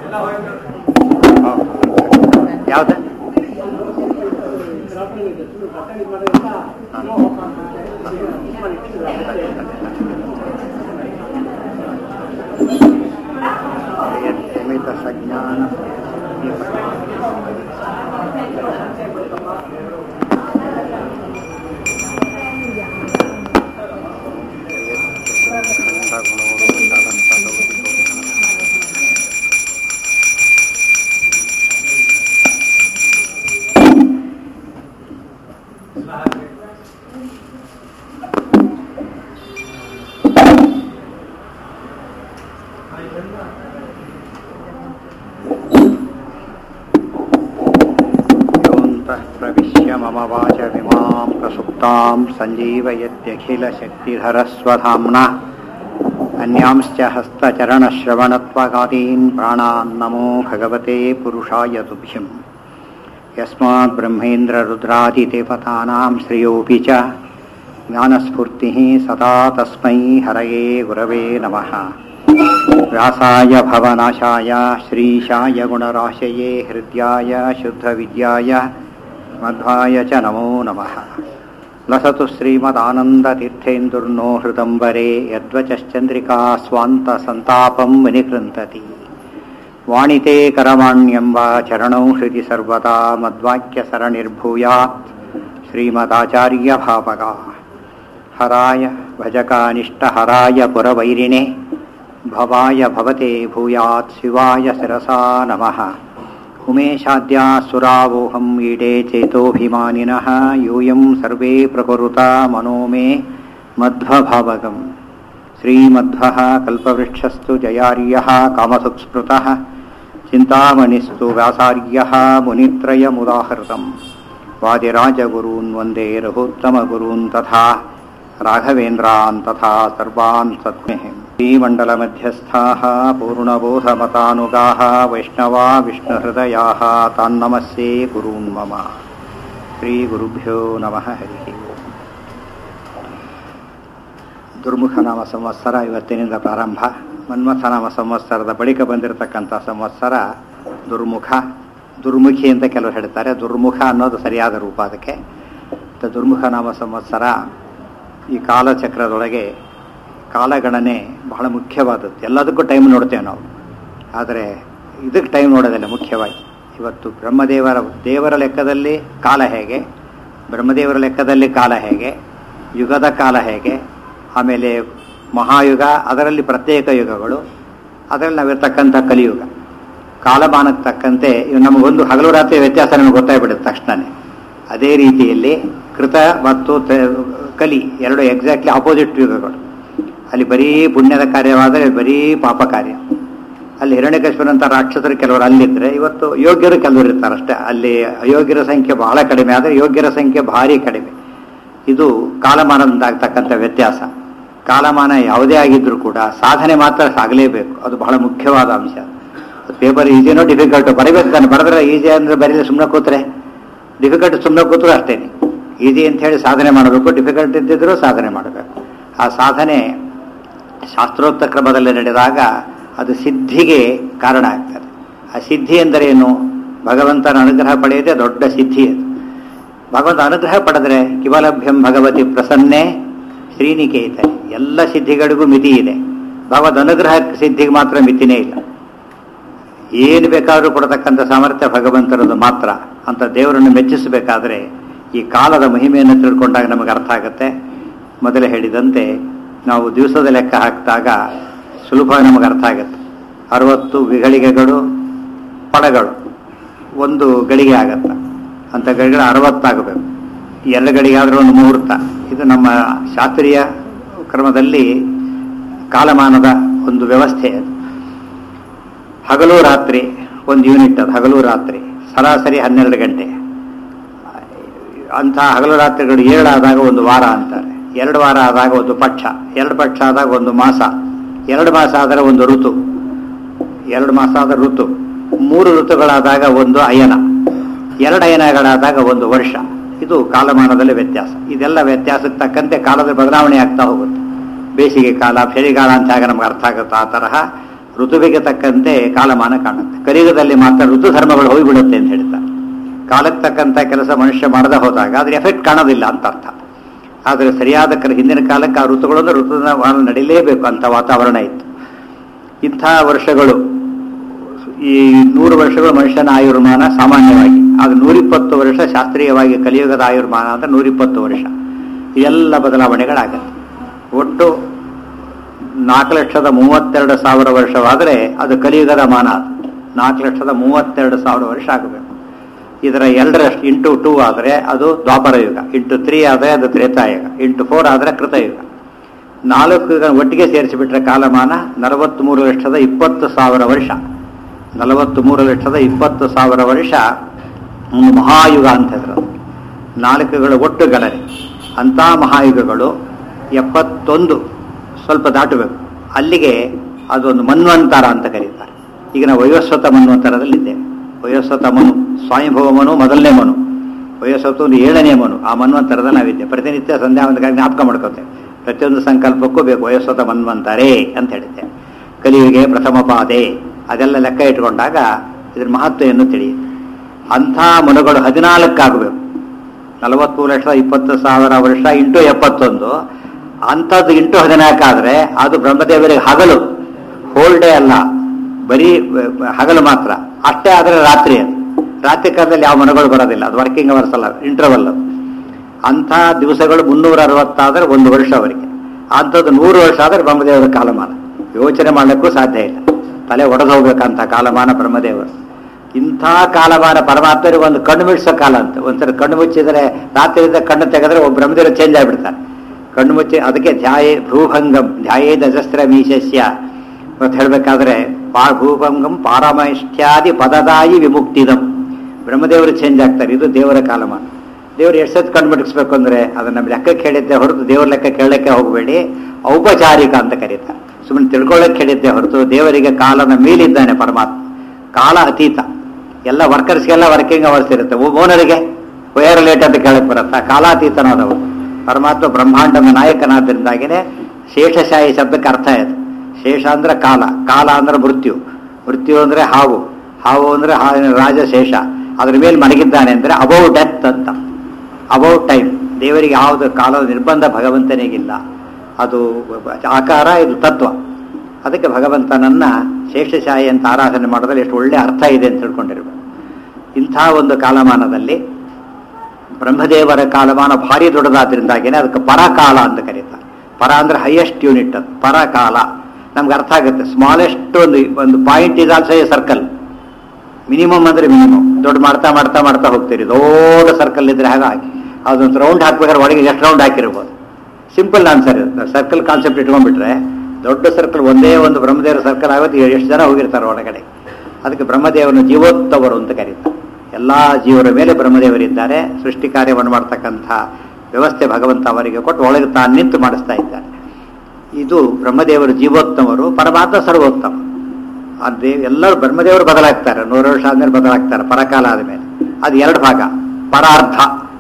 ಯಾವ್ದು ಸಮೇತ ಸಜ್ಞಾನ योऽन्तः प्रविश्य मम वाचमिमां प्रसुप्तां सञ्जीवयत्यखिलशक्तिधरस्वधाम्ना अन्यांश्च हस्तचरणश्रवणत्वगादीन् प्राणान् नमो भगवते पुरुषाय तुभ्यम् यस्मात् ब्रह्मेन्द्ररुद्रादिदेवतानां श्रियोऽपि च ज्ञानस्फूर्तिः सदा तस्मै हरये गुरवे नमः व्यासाय भवनाशाय श्रीशाय गुणराशये हृद्याय शुद्धविद्याय मध्वाय च नमो नमः लसतु श्रीमदानन्दतीर्थेन्दुर्नो हृदम्बरे यद्वचश्चन्द्रिका स्वान्तसन्तापं विनिकृन्तति वाणिते करमाण्यं वा चरणौ हृदि सर्वदा मद्वाक्यसरणिर्भूयात् श्रीमदाचार्यभावगा हराय भजकानिष्टहराय पुरवैरिणे भवाय भवते भूयात् शिवाय शिरसा नमः उमेशाद्या सुरावोहम् ईडे चेतोऽभिमानिनः यूयं सर्वे प्रकुरुता मनो मे मध्वभावगम् श्रीमध्वः कल्पवृक्षस्तु जयार्यः कामसुस्मृतः चिन्तामणिस्तु व्यासार्यः मुनित्रयमुदाहृतम् वादिराजगुरून् वन्दे रघुत्तमगुरून् तथा राघवेन्द्रान् तथा सर्वान् सत्मेः श्रीमण्डलमध्यस्थाः पूर्णबोधमतानुगाः वैष्णवा विष्णुहृदयाः तान्नमस्ये गुरून् मम श्रीगुरुभ्यो नमः हरिः ओम् ದುರ್ಮುಖನಾಮ ಸಂವತ್ಸರ ಇವತ್ತಿನಿಂದ ಪ್ರಾರಂಭ ಮನ್ಮಥನಾಮ ಸಂವತ್ಸರದ ಬಳಿಕ ಬಂದಿರತಕ್ಕಂಥ ಸಂವತ್ಸರ ದುರ್ಮುಖ ದುರ್ಮುಖಿ ಅಂತ ಕೆಲವರು ಹೇಳ್ತಾರೆ ದುರ್ಮುಖ ಅನ್ನೋದು ಸರಿಯಾದ ರೂಪ ಅದಕ್ಕೆ ಮತ್ತು ದುರ್ಮುಖ ನಾಮ ಸಂವತ್ಸರ ಈ ಕಾಲಚಕ್ರದೊಳಗೆ ಕಾಲಗಣನೆ ಬಹಳ ಮುಖ್ಯವಾದದ್ದು ಎಲ್ಲದಕ್ಕೂ ಟೈಮ್ ನೋಡ್ತೇವೆ ನಾವು ಆದರೆ ಇದಕ್ಕೆ ಟೈಮ್ ನೋಡೋದಿಲ್ಲ ಮುಖ್ಯವಾಗಿ ಇವತ್ತು ಬ್ರಹ್ಮದೇವರ ದೇವರ ಲೆಕ್ಕದಲ್ಲಿ ಕಾಲ ಹೇಗೆ ಬ್ರಹ್ಮದೇವರ ಲೆಕ್ಕದಲ್ಲಿ ಕಾಲ ಹೇಗೆ ಯುಗದ ಕಾಲ ಹೇಗೆ ಆಮೇಲೆ ಮಹಾಯುಗ ಅದರಲ್ಲಿ ಪ್ರತ್ಯೇಕ ಯುಗಗಳು ಅದರಲ್ಲಿ ನಾವಿರ್ತಕ್ಕಂಥ ಕಲಿಯುಗ ಕಾಲಮಾನಕ್ಕೆ ತಕ್ಕಂತೆ ಇವು ನಮಗೊಂದು ಹಗಲು ರಾತ್ರಿ ವ್ಯತ್ಯಾಸ ನಮಗೆ ಗೊತ್ತಾಗ್ಬಿಡುತ್ತೆ ತಕ್ಷಣನೇ ಅದೇ ರೀತಿಯಲ್ಲಿ ಕೃತ ಮತ್ತು ತ- ಕಲಿ ಎರಡು ಎಕ್ಸಾಕ್ಟ್ಲಿ ಆಪೋಸಿಟ್ ಯುಗಗಳು ಅಲ್ಲಿ ಬರೀ ಪುಣ್ಯದ ಕಾರ್ಯವಾದರೆ ಬರೀ ಪಾಪ ಕಾರ್ಯ ಅಲ್ಲಿ ಹಿರಣ್ಯಕೇಶ್ವರಂತ ರಾಕ್ಷಸರು ಕೆಲವರು ಅಲ್ಲಿದ್ರೆ ಇವತ್ತು ಯೋಗ್ಯರು ಕೆಲವರು ಇರ್ತಾರೆ ಅಷ್ಟೇ ಅಲ್ಲಿ ಅಯೋಗ್ಯರ ಸಂಖ್ಯೆ ಬಹಳ ಕಡಿಮೆ ಆದರೆ ಯೋಗ್ಯರ ಸಂಖ್ಯೆ ಭಾರಿ ಕಡಿಮೆ ಇದು ಕಾಲಮಾನದಿಂದಾಗ್ತಕ್ಕಂಥ ವ್ಯತ್ಯಾಸ ಕಾಲಮಾನ ಯಾವುದೇ ಆಗಿದ್ರೂ ಕೂಡ ಸಾಧನೆ ಮಾತ್ರ ಸಾಗಲೇಬೇಕು ಅದು ಬಹಳ ಮುಖ್ಯವಾದ ಅಂಶ ಪೇಪರ್ ಈಸಿನೋ ಡಿಫಿಕಲ್ಟ್ ಬರೀಬೇಕು ತಾನೆ ಬರೆದ್ರೆ ಈಸಿ ಅಂದ್ರೆ ಬರೀಲಿ ಸುಮ್ಮನೆ ಕೂತ್ರೆ ಡಿಫಿಕಲ್ಟ್ ಸುಮ್ಮನೆ ಕೂತ್ರು ಅಷ್ಟೇನೆ ಈಸಿ ಅಂತ ಹೇಳಿ ಸಾಧನೆ ಮಾಡಬೇಕು ಡಿಫಿಕಲ್ಟ್ ಇದ್ದಿದ್ರು ಸಾಧನೆ ಮಾಡಬೇಕು ಆ ಸಾಧನೆ ಶಾಸ್ತ್ರೋಕ್ತ ಕ್ರಮದಲ್ಲಿ ನಡೆದಾಗ ಅದು ಸಿದ್ಧಿಗೆ ಕಾರಣ ಆಗ್ತದೆ ಆ ಸಿದ್ಧಿ ಎಂದರೇನು ಭಗವಂತನ ಅನುಗ್ರಹ ಪಡೆಯದೆ ದೊಡ್ಡ ಸಿದ್ಧಿ ಅದು ಭಗವಂತ ಅನುಗ್ರಹ ಪಡೆದ್ರೆ ಕಿವಲಭ್ಯಂ ಭಗವತಿ ಪ್ರಸನ್ನೆ ಶ್ರೀನಿಕೇತನೆ ಎಲ್ಲ ಸಿದ್ಧಿಗಳಿಗೂ ಮಿತಿ ಇದೆ ಭಗವದ್ ಅನುಗ್ರಹ ಸಿದ್ಧಿಗೆ ಮಾತ್ರ ಮಿತಿನೇ ಇಲ್ಲ ಏನು ಬೇಕಾದರೂ ಕೊಡತಕ್ಕಂಥ ಸಾಮರ್ಥ್ಯ ಭಗವಂತನದು ಮಾತ್ರ ಅಂತ ದೇವರನ್ನು ಮೆಚ್ಚಿಸಬೇಕಾದ್ರೆ ಈ ಕಾಲದ ಮಹಿಮೆಯನ್ನು ತಿಳ್ಕೊಂಡಾಗ ನಮಗೆ ಅರ್ಥ ಆಗುತ್ತೆ ಮೊದಲೇ ಹೇಳಿದಂತೆ ನಾವು ದಿವಸದ ಲೆಕ್ಕ ಹಾಕಿದಾಗ ಸುಲಭ ನಮಗೆ ಅರ್ಥ ಆಗುತ್ತೆ ಅರವತ್ತು ವಿಗಳಿಗೆಗಳು ಪಡಗಳು ಒಂದು ಗಳಿಗೆ ಆಗತ್ತೆ ಅಂತ ಗಳಿಗಳು ಅರವತ್ತಾಗಬೇಕು ಎರಡು ಗಳಿಗೆ ಆದರೂ ಒಂದು ಮುಹೂರ್ತ ಇದು ನಮ್ಮ ಶಾಸ್ತ್ರೀಯ ಕ್ರಮದಲ್ಲಿ ಕಾಲಮಾನದ ಒಂದು ವ್ಯವಸ್ಥೆ ಅದು ಹಗಲು ರಾತ್ರಿ ಒಂದು ಯೂನಿಟ್ ಅದು ಹಗಲು ರಾತ್ರಿ ಸರಾಸರಿ ಹನ್ನೆರಡು ಗಂಟೆ ಅಂಥ ಹಗಲು ರಾತ್ರಿಗಳು ಏಳಾದಾಗ ಒಂದು ವಾರ ಅಂತಾರೆ ಎರಡು ವಾರ ಆದಾಗ ಒಂದು ಪಕ್ಷ ಎರಡು ಪಕ್ಷ ಆದಾಗ ಒಂದು ಮಾಸ ಎರಡು ಮಾಸ ಆದರೆ ಒಂದು ಋತು ಎರಡು ಮಾಸ ಆದ ಋತು ಮೂರು ಋತುಗಳಾದಾಗ ಒಂದು ಅಯನ ಎರಡು ಅಯನಗಳಾದಾಗ ಒಂದು ವರ್ಷ ಇದು ಕಾಲಮಾನದಲ್ಲಿ ವ್ಯತ್ಯಾಸ ಇದೆಲ್ಲ ವ್ಯತ್ಯಾಸಕ್ಕೆ ತಕ್ಕಂತೆ ಕಾಲದ ಬದಲಾವಣೆ ಆಗ್ತಾ ಹೋಗುತ್ತೆ ಬೇಸಿಗೆ ಕಾಲ ಚಳಿಗಾಲ ಅಂತ ಆಗ ನಮ್ಗೆ ಅರ್ಥ ಆಗುತ್ತೆ ಆ ತರಹ ಋತುವಿಗೆ ತಕ್ಕಂತೆ ಕಾಲಮಾನ ಕಾಣುತ್ತೆ ಕಲಿಯುಗದಲ್ಲಿ ಮಾತ್ರ ಋತು ಧರ್ಮಗಳು ಹೋಗಿಬಿಡುತ್ತೆ ಅಂತ ಹೇಳ್ತಾರೆ ಕಾಲಕ್ಕೆ ತಕ್ಕಂಥ ಕೆಲಸ ಮನುಷ್ಯ ಮಾಡದೆ ಹೋದಾಗ ಅದ್ರ ಎಫೆಕ್ಟ್ ಕಾಣೋದಿಲ್ಲ ಅಂತ ಅರ್ಥ ಆದರೆ ಸರಿಯಾದ ಕಲ ಹಿಂದಿನ ಕಾಲಕ್ಕೆ ಆ ಋತುಗಳನ್ನು ಋತುವಿನ ನಡೀಲೇಬೇಕು ಅಂತ ವಾತಾವರಣ ಇತ್ತು ಇಂಥ ವರ್ಷಗಳು ಈ ನೂರು ವರ್ಷಗಳು ಮನುಷ್ಯನ ಆಯುರ್ಮಾನ ಸಾಮಾನ್ಯವಾಗಿ ಅದು ನೂರಿಪ್ಪತ್ತು ವರ್ಷ ಶಾಸ್ತ್ರೀಯವಾಗಿ ಕಲಿಯುಗದ ಆಯುರ್ಮಾನ ಅಂದ್ರೆ ನೂರಿಪ್ಪತ್ತು ವರ್ಷ ಎಲ್ಲ ಬದಲಾವಣೆಗಳಾಗತ್ತೆ ಒಟ್ಟು ನಾಲ್ಕು ಲಕ್ಷದ ಮೂವತ್ತೆರಡು ಸಾವಿರ ವರ್ಷವಾದರೆ ಅದು ಕಲಿಯುಗದ ಮಾನ ಅದು ನಾಲ್ಕು ಲಕ್ಷದ ಮೂವತ್ತೆರಡು ಸಾವಿರ ವರ್ಷ ಆಗಬೇಕು ಇದರ ಎರಡರಷ್ಟು ಇಂಟು ಟೂ ಆದರೆ ಅದು ದ್ವಾಪರ ಯುಗ ಇಂಟು ತ್ರೀ ಆದರೆ ಅದು ತ್ರೇತಾಯುಗ ಇಂಟು ಫೋರ್ ಆದರೆ ಕೃತಯುಗ ನಾಲ್ಕು ಯುಗ ಒಟ್ಟಿಗೆ ಸೇರಿಸಿಬಿಟ್ರೆ ಕಾಲಮಾನ ನಲವತ್ತ್ಮೂರು ಲಕ್ಷದ ಇಪ್ಪತ್ತು ಸಾವಿರ ವರ್ಷ ನಲವತ್ತ್ಮೂರು ಲಕ್ಷದ ಇಪ್ಪತ್ತು ಸಾವಿರ ವರ್ಷ ಒಂದು ಮಹಾಯುಗ ಅಂತ ಹೆಸರು ನಾಲ್ಕುಗಳು ಒಟ್ಟು ಗಣನೆ ಅಂಥ ಮಹಾಯುಗಗಳು ಎಪ್ಪತ್ತೊಂದು ಸ್ವಲ್ಪ ದಾಟಬೇಕು ಅಲ್ಲಿಗೆ ಅದೊಂದು ಮನ್ವಂತರ ಅಂತ ಕರೀತಾರೆ ಈಗ ನಾವು ವಯೋಸ್ವತ ಮನ್ವಂತರದಲ್ಲಿದ್ದೇವೆ ವಯೋಸ್ವತ ಮನು ಸ್ವಾಮಿಭವ ಮನು ಮೊದಲನೇ ಮನು ವಯೋಸ್ವತ ಒಂದು ಏಳನೇ ಮನು ಆ ಮನ್ವಂತರದಲ್ಲಿ ನಾವಿದ್ದೆ ಪ್ರತಿನಿತ್ಯ ಸಂಧ್ಯಾ ಒಂದು ಜ್ಞಾಪಕ ಮಾಡ್ಕೋತೇವೆ ಪ್ರತಿಯೊಂದು ಸಂಕಲ್ಪಕ್ಕೂ ಬೇಕು ವಯೋಸ್ವತ ಮನ್ವಂತರೇ ಅಂತ ಹೇಳಿದ್ದೆ ಕಲಿಯುಗೆ ಪ್ರಥಮ ಪಾದೆ ಅದೆಲ್ಲ ಲೆಕ್ಕ ಇಟ್ಕೊಂಡಾಗ ಇದ್ರ ಮಹತ್ವವನ್ನು ತಿಳಿಯುತ್ತೆ ಅಂಥ ಮನುಗಳು ಹದಿನಾಲ್ಕಾಗಬೇಕು ನಲವತ್ಮೂರು ಲಕ್ಷದ ಇಪ್ಪತ್ತು ಸಾವಿರ ವರ್ಷ ಇಂಟು ಎಪ್ಪತ್ತೊಂದು ಅಂಥದ್ದು ಇಂಟು ಹದಿನಾಲ್ಕಾದ್ರೆ ಅದು ಬ್ರಹ್ಮದೇವರಿಗೆ ಹಗಲು ಹೋಲ್ ಡೇ ಅಲ್ಲ ಬರೀ ಹಗಲು ಮಾತ್ರ ಅಷ್ಟೇ ಆದರೆ ರಾತ್ರಿ ಅದು ರಾತ್ರಿ ಕಾಲದಲ್ಲಿ ಯಾವ ಮನಗಳು ಬರೋದಿಲ್ಲ ಅದು ವರ್ಕಿಂಗ್ ಅವರ್ಸ್ ಅಲ್ಲ ಇಂಟರ್ವಲ್ ಅಂಥ ದಿವಸಗಳು ಮುನ್ನೂರ ಅರವತ್ತಾದರೆ ಒಂದು ವರ್ಷ ಅವರಿಗೆ ಅಂಥದ್ದು ನೂರು ವರ್ಷ ಆದರೆ ಬ್ರಹ್ಮದೇವರ ಕಾಲಮಾನ ಯೋಚನೆ ಮಾಡಲಿಕ್ಕೂ ಸಾಧ್ಯ ಇಲ್ಲ ತಲೆ ಒಡೆದು ಹೋಗ್ಬೇಕಂತ ಕಾಲಮಾನ ಬ್ರಹ್ಮದೇವರು ಇಂಥ ಕಾಲಮಾನ ಪರಮಾತ್ಮರಿಗೆ ಒಂದು ಕಣ್ಣು ಮುಚ್ಚಿಸೋ ಕಾಲ ಅಂತ ಒಂದ್ಸರಿ ಕಣ್ಣು ಮುಚ್ಚಿದರೆ ರಾತ್ರಿಯಿಂದ ಕಣ್ಣು ತೆಗೆದ್ರೆ ಒಬ್ಬ ಬ್ರಹ್ಮದೇವರು ಚೇಂಜ್ ಆಗಿಬಿಡ್ತಾರೆ ಕಣ್ಣು ಮುಚ್ಚಿ ಅದಕ್ಕೆ ಧ್ಯಾಯೇ ಭ್ರೂಭಂಗಂ ಧ್ಯಾಯೇ ದಶಸ್ತ್ರ ಮೀಶಸ್ಯ ಅಂತ ಹೇಳಬೇಕಾದ್ರೆ ಪಾ ಭೂಭಂಗಂ ಪಾರಮೈಷ್ಠ್ಯಾದಿ ಪದದಾಯಿ ವಿಮುಕ್ತಿದಂ ಬ್ರಹ್ಮದೇವರು ಚೇಂಜ್ ಆಗ್ತಾರೆ ಇದು ದೇವರ ಕಾಲಮಾನ ದೇವರು ಎಷ್ಟು ಸತ್ ಕಣ್ಣು ಮುಟ್ಟಿಸ್ಬೇಕು ಅಂದ್ರೆ ಅದನ್ನ ನಮ್ಮ ಲೆಕ್ಕಕ್ಕೆ ಹೇಳಿದ್ದೆ ಹೊರತು ದೇವರ ಲೆಕ್ಕ ಕೇಳಕ್ಕೆ ಹೋಗಬೇಡಿ ಔಪಚಾರಿಕ ಅಂತ ಕರೀತಾರೆ ಸುಮ್ಮನೆ ತಿಳ್ಕೊಳ್ಳಕ್ಕೆ ಹೇಳಿದ್ದೆ ಹೊರತು ದೇವರಿಗೆ ಕಾಲನ ಮೇಲಿದ್ದಾನೆ ಪರಮಾತ್ಮ ಕಾಲ ಅತೀತ ಎಲ್ಲ ವರ್ಕರ್ಸ್ಗೆಲ್ಲ ವರ್ಕಿಂಗ್ ಅವರ್ಸ್ ಇರುತ್ತೆ ಓನರಿಗೆ ವಯರ್ ಲೇಟ್ ಅಂತ ಕೇಳಕ್ ಬರುತ್ತಾ ಕಾಲಾತೀತನಾದವರು ಪರಮಾತ್ಮ ಬ್ರಹ್ಮಾಂಡದ ನಾಯಕನಾದ್ದರಿಂದಾಗಿನೇ ಶೇಷಶಾಹಿ ಶಬ್ದಕ್ಕೆ ಅರ್ಥ ಇದೆ ಶೇಷ ಅಂದ್ರೆ ಕಾಲ ಕಾಲ ಅಂದ್ರೆ ಮೃತ್ಯು ಮೃತ್ಯು ಅಂದ್ರೆ ಹಾವು ಹಾವು ಅಂದ್ರೆ ಹಾವಿನ ರಾಜ ಶೇಷ ಅದ್ರ ಮೇಲೆ ಮಲಗಿದ್ದಾನೆ ಅಂದ್ರೆ ಅಬೌ ಡೆತ್ ಅಂತ ಅಬೌ ಟೈಮ್ ದೇವರಿಗೆ ಯಾವುದು ಕಾಲದ ನಿರ್ಬಂಧ ಭಗವಂತನಿಗಿಲ್ಲ ಅದು ಆಕಾರ ಇದು ತತ್ವ ಅದಕ್ಕೆ ಭಗವಂತನನ್ನ ಶೇಷಶಾಹಿ ಅಂತ ಆರಾಧನೆ ಮಾಡೋದ್ರಲ್ಲಿ ಎಷ್ಟು ಒಳ್ಳೆ ಅರ್ಥ ಇದೆ ಅಂತ ತಿಳ್ಕೊಂಡಿರ್ಬೇಕು ಇಂಥ ಒಂದು ಕಾಲಮಾನದಲ್ಲಿ ಬ್ರಹ್ಮದೇವರ ಕಾಲಮಾನ ಭಾರಿ ದೊಡ್ಡದಾದ್ರಿಂದಾಗೇನೆ ಅದಕ್ಕೆ ಪರಕಾಲ ಅಂತ ಕರೀತಾರೆ ಪರ ಅಂದ್ರೆ ಹೈಯೆಸ್ಟ್ ಯೂನಿಟ್ ಅದು ಪರಕಾಲ ನಮ್ಗೆ ಅರ್ಥ ಆಗುತ್ತೆ ಸ್ಮಾಲೆಸ್ಟ್ ಒಂದು ಒಂದು point is also a circle minimum ಅಂದ್ರೆ ಮಿನಿಮಮ್ ದೊಡ್ಡ ಮಾಡ್ತಾ ಮಾಡ್ತಾ ಮಾಡ್ತಾ ಹೋಗ್ತೀರಿ ದೊಡ್ಡ ಸರ್ಕಲ್ ಇದ್ರೆ ಹಾಗಾಗಿ ಅದೊಂದು ರೌಂಡ್ ಹಾಕ್ಬೇಕಾದ್ರೆ ಒಳಗೆ ಎಷ್ಟು ರೌಂಡ್ ಹಾಕಿರ್ಬೋದು ಸಿಂಪಲ್ ಆನ್ಸರ್ ಇರುತ್ತೆ ಸರ್ಕಲ್ ಕಾನ್ಸೆಪ್ಟ್ ಇಟ್ಕೊಂಡ್ಬಿಟ್ರೆ ದೊಡ್ಡ ಸರ್ಕಲ್ ಒಂದೇ ಒಂದು ಬ್ರಹ್ಮದೇವರ ಸರ್ಕಲ್ ಆಗುತ್ತೆ ಎಷ್ಟು ಜನ ಹೋಗಿರ್ತಾರೆ ಒಳಗಡೆ ಅದಕ್ಕೆ ಬ್ರಹ್ಮದೇವನ ಜೀವೋತ್ತವರು ಅಂತ ಕರೀತಾರೆ ಎಲ್ಲ ಜೀವರ ಮೇಲೆ ಬ್ರಹ್ಮದೇವರಿದ್ದಾರೆ ಸೃಷ್ಟಿ ಕಾರ್ಯವನ್ನು ಮಾಡ್ತಕ್ಕಂಥ ವ್ಯವಸ್ಥೆ ಭಗವಂತ ಅವರಿಗೆ ಕೊಟ್ಟು ಒಳಗೆ ತಾನು ನಿಂತು ಮಾಡಿಸ್ತಾ ಇದ್ದಾರೆ ಇದು ಬ್ರಹ್ಮದೇವರು ಜೀವೋತ್ತಮರು ಪರಮಾತ್ಮ ಸರ್ವೋತ್ತಮ ಅದೇ ಎಲ್ಲರೂ ಬ್ರಹ್ಮದೇವರು ಬದಲಾಗ್ತಾರೆ ನೂರು ವರ್ಷ ಆದ್ಮೇಲೆ ಬದಲಾಗ್ತಾರೆ ಪರಕಾಲ ಆದಮೇಲೆ ಅದು ಎರಡು ಭಾಗ ಪರಾರ್ಥ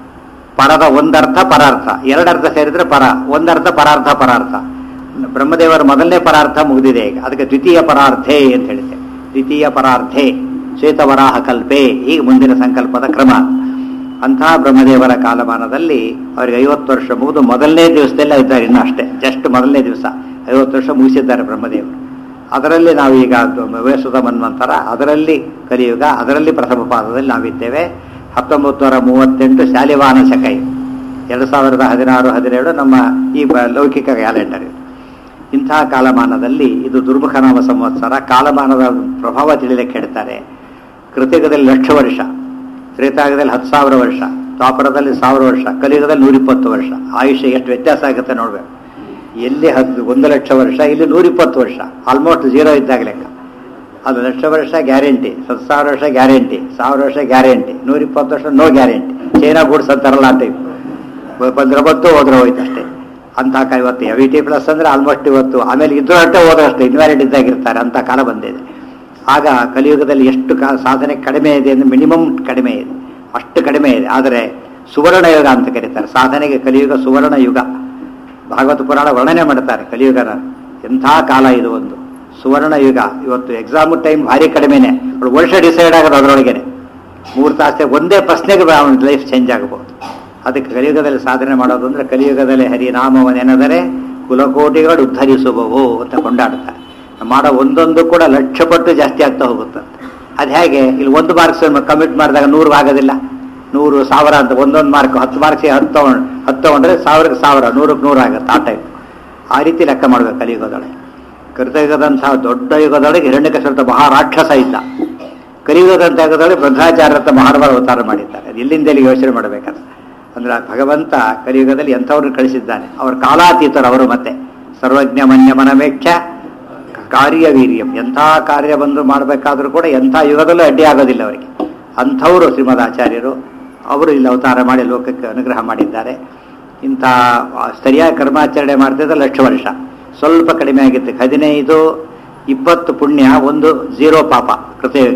ಪರದ ಒಂದರ್ಥ ಪರಾರ್ಥ ಎರಡರ್ಥ ಸೇರಿದ್ರೆ ಪರ ಒಂದರ್ಥ ಪರಾರ್ಥ ಪರಾರ್ಥ ಬ್ರಹ್ಮದೇವರ ಮೊದಲನೇ ಪರಾರ್ಥ ಮುಗಿದಿದೆ ಈಗ ಅದಕ್ಕೆ ದ್ವಿತೀಯ ಪರಾರ್ಥೆ ಅಂತ ಹೇಳಿದೆ ದ್ವಿತೀಯ ಪರಾರ್ಥೆ ಶ್ವೇತವರಾಹ ಕಲ್ಪೆ ಹೀಗೆ ಮುಂದಿನ ಸಂಕಲ್ಪದ ಕ್ರಮ ಅಂತಹ ಬ್ರಹ್ಮದೇವರ ಕಾಲಮಾನದಲ್ಲಿ ಅವರಿಗೆ ಐವತ್ತು ವರ್ಷ ಮುಗಿದು ಮೊದಲನೇ ದಿವಸದಲ್ಲೇ ಇದ್ದಾರೆ ಇನ್ನೂ ಅಷ್ಟೇ ಜಸ್ಟ್ ಮೊದಲನೇ ದಿವಸ ಐವತ್ತು ವರ್ಷ ಮುಗಿಸಿದ್ದಾರೆ ಬ್ರಹ್ಮದೇವರು ಅದರಲ್ಲಿ ನಾವೀಗ ವಯಸ್ಸುದ ಮನ್ವಂತರ ಅದರಲ್ಲಿ ಕಲಿಯುಗ ಅದರಲ್ಲಿ ಪ್ರಥಮ ಪಾದದಲ್ಲಿ ನಾವಿದ್ದೇವೆ ಹತ್ತೊಂಬತ್ತು ನೂರ ಮೂವತ್ತೆಂಟು ಶಾಲಿವಾನ ಶಕೈ ಎರಡು ಸಾವಿರದ ಹದಿನಾರು ಹದಿನೇಳು ನಮ್ಮ ಈ ಬ- ಲೌಕಿಕ ಕ್ಯಾಲೆಂಡರ್ ಇದು ಇಂತಹ ಕಾಲಮಾನದಲ್ಲಿ ಇದು ದುರ್ಮುಖನಾಮ ಸಂವತ್ಸರ ಕಾಲಮಾನದ ಪ್ರಭಾವ ತಿಳಿಲಿಕ್ಕೆ ಹೇಳ್ತಾರೆ ಕೃತಿಕದಲ್ಲಿ ಲಕ್ಷ ವರ್ಷ ತ್ರೇತಾಯುಗದಲ್ಲಿ ಹತ್ತು ಸಾವಿರ ವರ್ಷ ದ್ವಾಪರದಲ್ಲಿ ಸಾವಿರ ವರ್ಷ ಕಲಿಯುಗದಲ್ಲಿ ನೂರಿಪ್ಪತ್ತು ವರ್ಷ ಆಯುಷ್ಯ ಎಷ್ಟು ವ್ಯತ್ಯಾಸ ಆಗುತ್ತೆ ನೋಡ್ಬೇಕು ಎಲ್ಲಿ ಹತ್ತು ಒಂದು ಲಕ್ಷ ವರ್ಷ ಇಲ್ಲಿ ನೂರಿಪ್ಪತ್ತು ವರ್ಷ ಆಲ್ಮೋಸ್ಟ್ ಜೀರೋ ಇದ್ದಾಗ ಲೆಕ್ಕ ಅದು ಲಕ್ಷ ವರ್ಷ ಗ್ಯಾರಂಟಿ ಹತ್ತು ಸಾವಿರ ವರ್ಷ ಗ್ಯಾರಂಟಿ ಸಾವಿರ ವರ್ಷ ಗ್ಯಾರಂಟಿ ನೂರಿಪ್ಪತ್ತು ವರ್ಷ ನೋ ಗ್ಯಾರಂಟಿ ಚೈನಾ ಗೂಡ್ಸ್ ಅಂತಾರಲ್ಲ ಆ ಟೈಪ್ ಬಂದ್ರೆ ಬಂತು ಹೋದ್ರೆ ಹೋಯ್ತು ಅಷ್ಟೇ ಅಂತ ಕಾಲ ಇವತ್ತು ಎವಿ ಟಿ ಪ್ಲಸ್ ಅಂದ್ರೆ ಆಲ್ಮೋಸ್ಟ್ ಇವತ್ತು ಆಮೇಲೆ ಇದ್ರು ಅಷ್ಟೇ ಹೋದ್ರೆ ಅಷ್ಟೇ ಇನ್ವ್ಯಾಲಿಡ್ ಇದ್ದಾಗಿರ್ತಾರೆ ಅಂತ ಕಾಲ ಬಂದಿದೆ ಆಗ ಕಲಿಯುಗದಲ್ಲಿ ಎಷ್ಟು ಕಾ ಸಾಧನೆ ಕಡಿಮೆ ಇದೆ ಅಂದ್ರೆ ಮಿನಿಮಮ್ ಕಡಿಮೆ ಇದೆ ಅಷ್ಟು ಕಡಿಮೆ ಇದೆ ಆದರೆ ಸುವರ್ಣ ಯುಗ ಅಂತ ಕರೀತಾರೆ ಸಾಧನೆಗೆ ಕಲಿಯುಗ ಸುವರ್ಣ ಯುಗ ಭಾಗವತ ಪುರಾಣ ವರ್ಣನೆ ಮಾಡ್ತಾರೆ ಕಲಿಯುಗನ ಎಂಥ ಕಾಲ ಇದು ಒಂದು ಸುವರ್ಣ ಯುಗ ಇವತ್ತು ಎಕ್ಸಾಮ್ ಟೈಮ್ ಭಾರಿ ಕಡಿಮೆನೆ ಅವ್ಳು ವರ್ಷ ಡಿಸೈಡ್ ಆಗೋದು ಅದರೊಳಗೇನೆ ಮೂರು ತಾಸೆ ಒಂದೇ ಪ್ರಶ್ನೆಗೆ ಅವನ ಲೈಫ್ ಚೇಂಜ್ ಆಗಬಹುದು ಅದಕ್ಕೆ ಕಲಿಯುಗದಲ್ಲಿ ಸಾಧನೆ ಮಾಡೋದು ಅಂದ್ರೆ ಕಲಿಯುಗದಲ್ಲಿ ಹರಿನಾಮವನೆನೆದರೆ ಕುಲಕೋಟಿಗಳು ಉದ್ಧರಿಸುವವು ಅಂತ ಕೊಂಡಾಡ್ತಾರೆ ಮಾಡೋ ಒಂದೊಂದು ಕೂಡ ಲಕ್ಷ ಪಟ್ಟು ಜಾಸ್ತಿ ಆಗ್ತಾ ಹೋಗುತ್ತಂತೆ ಅದು ಹೇಗೆ ಇಲ್ಲಿ ಒಂದು ಮಾರ್ಕ್ಸ್ ಕಮಿಟ್ ಮಾಡಿದಾಗ ನೂರು ಆಗೋದಿಲ್ಲ ನೂರು ಸಾವಿರ ಅಂತ ಒಂದೊಂದು ಮಾರ್ಕ್ ಹತ್ತು ಮಾರ್ಕ್ಸಿಗೆ ಹತ್ತು ತಗೊಂಡು ಹತ್ತು ತಗೊಂಡ್ರೆ ಸಾವಿರಕ್ಕೆ ಸಾವಿರ ನೂರಕ್ಕೆ ನೂರು ಆಗುತ್ತೆ ಆ ಟೈಪ್ ಆ ರೀತಿ ಲೆಕ್ಕ ಮಾಡಬೇಕು ಕಲಿಯುಗದೊಳಗೆ ಕೃತಯುಗದಂತಹ ದೊಡ್ಡ ಯುಗದೊಳಗೆ ಹಿರಣ್ಯಕಶ್ಯಪ ಮಹಾರಾಕ್ಷಸ ಇದ್ದ ಕಲಿಯುಗದಂತ ಯುಗದೊಳಗೆ ಭದ್ರಾಚಾರ್ಯತ ಮಹಾನುಭಾವ ಅವತಾರ ಮಾಡಿದ್ದಾರೆ ಅದು ಇಲ್ಲಿಂದ ಇಲ್ಲಿ ಯೋಚನೆ ಮಾಡಬೇಕಾದ್ರೆ ಅಂದ್ರೆ ಆ ಭಗವಂತ ಕಲಿಯುಗದಲ್ಲಿ ಎಂಥವ್ರನ್ನ ಕಳಿಸಿದ್ದಾನೆ ಅವ್ರ ಕಾಲಾತೀತರು ಅವರು ಮತ್ತೆ ಸರ್ವಜ್ಞ ಮನ್ಯ ಮನಮೇಕ್ಷ ಕಾರ್ಯವೀರ್ಯಂ ಎಂಥ ಕಾರ್ಯ ಬಂದು ಮಾಡಬೇಕಾದ್ರೂ ಕೂಡ ಎಂಥ ಯುಗದಲ್ಲೂ ಅಡ್ಡಿ ಆಗೋದಿಲ್ಲ ಅವರಿಗೆ ಅಂಥವರು ಶ್ರೀಮದ್ ಆಚಾರ್ಯರು ಅವರು ಇಲ್ಲಿ ಅವತಾರ ಮಾಡಿ ಲೋಕಕ್ಕೆ ಅನುಗ್ರಹ ಮಾಡಿದ್ದಾರೆ ಇಂಥ ಸರಿಯಾಗಿ ಕರ್ಮಾಚರಣೆ ಮಾಡ್ತಿದ್ದ ಲಕ್ಷ ವರ್ಷ ಸ್ವಲ್ಪ ಕಡಿಮೆ ಆಗಿತ್ತು ಹದಿನೈದು ಇಪ್ಪತ್ತು ಪುಣ್ಯ ಒಂದು ಝೀರೋ ಪಾಪ ಕೃತಯುಗ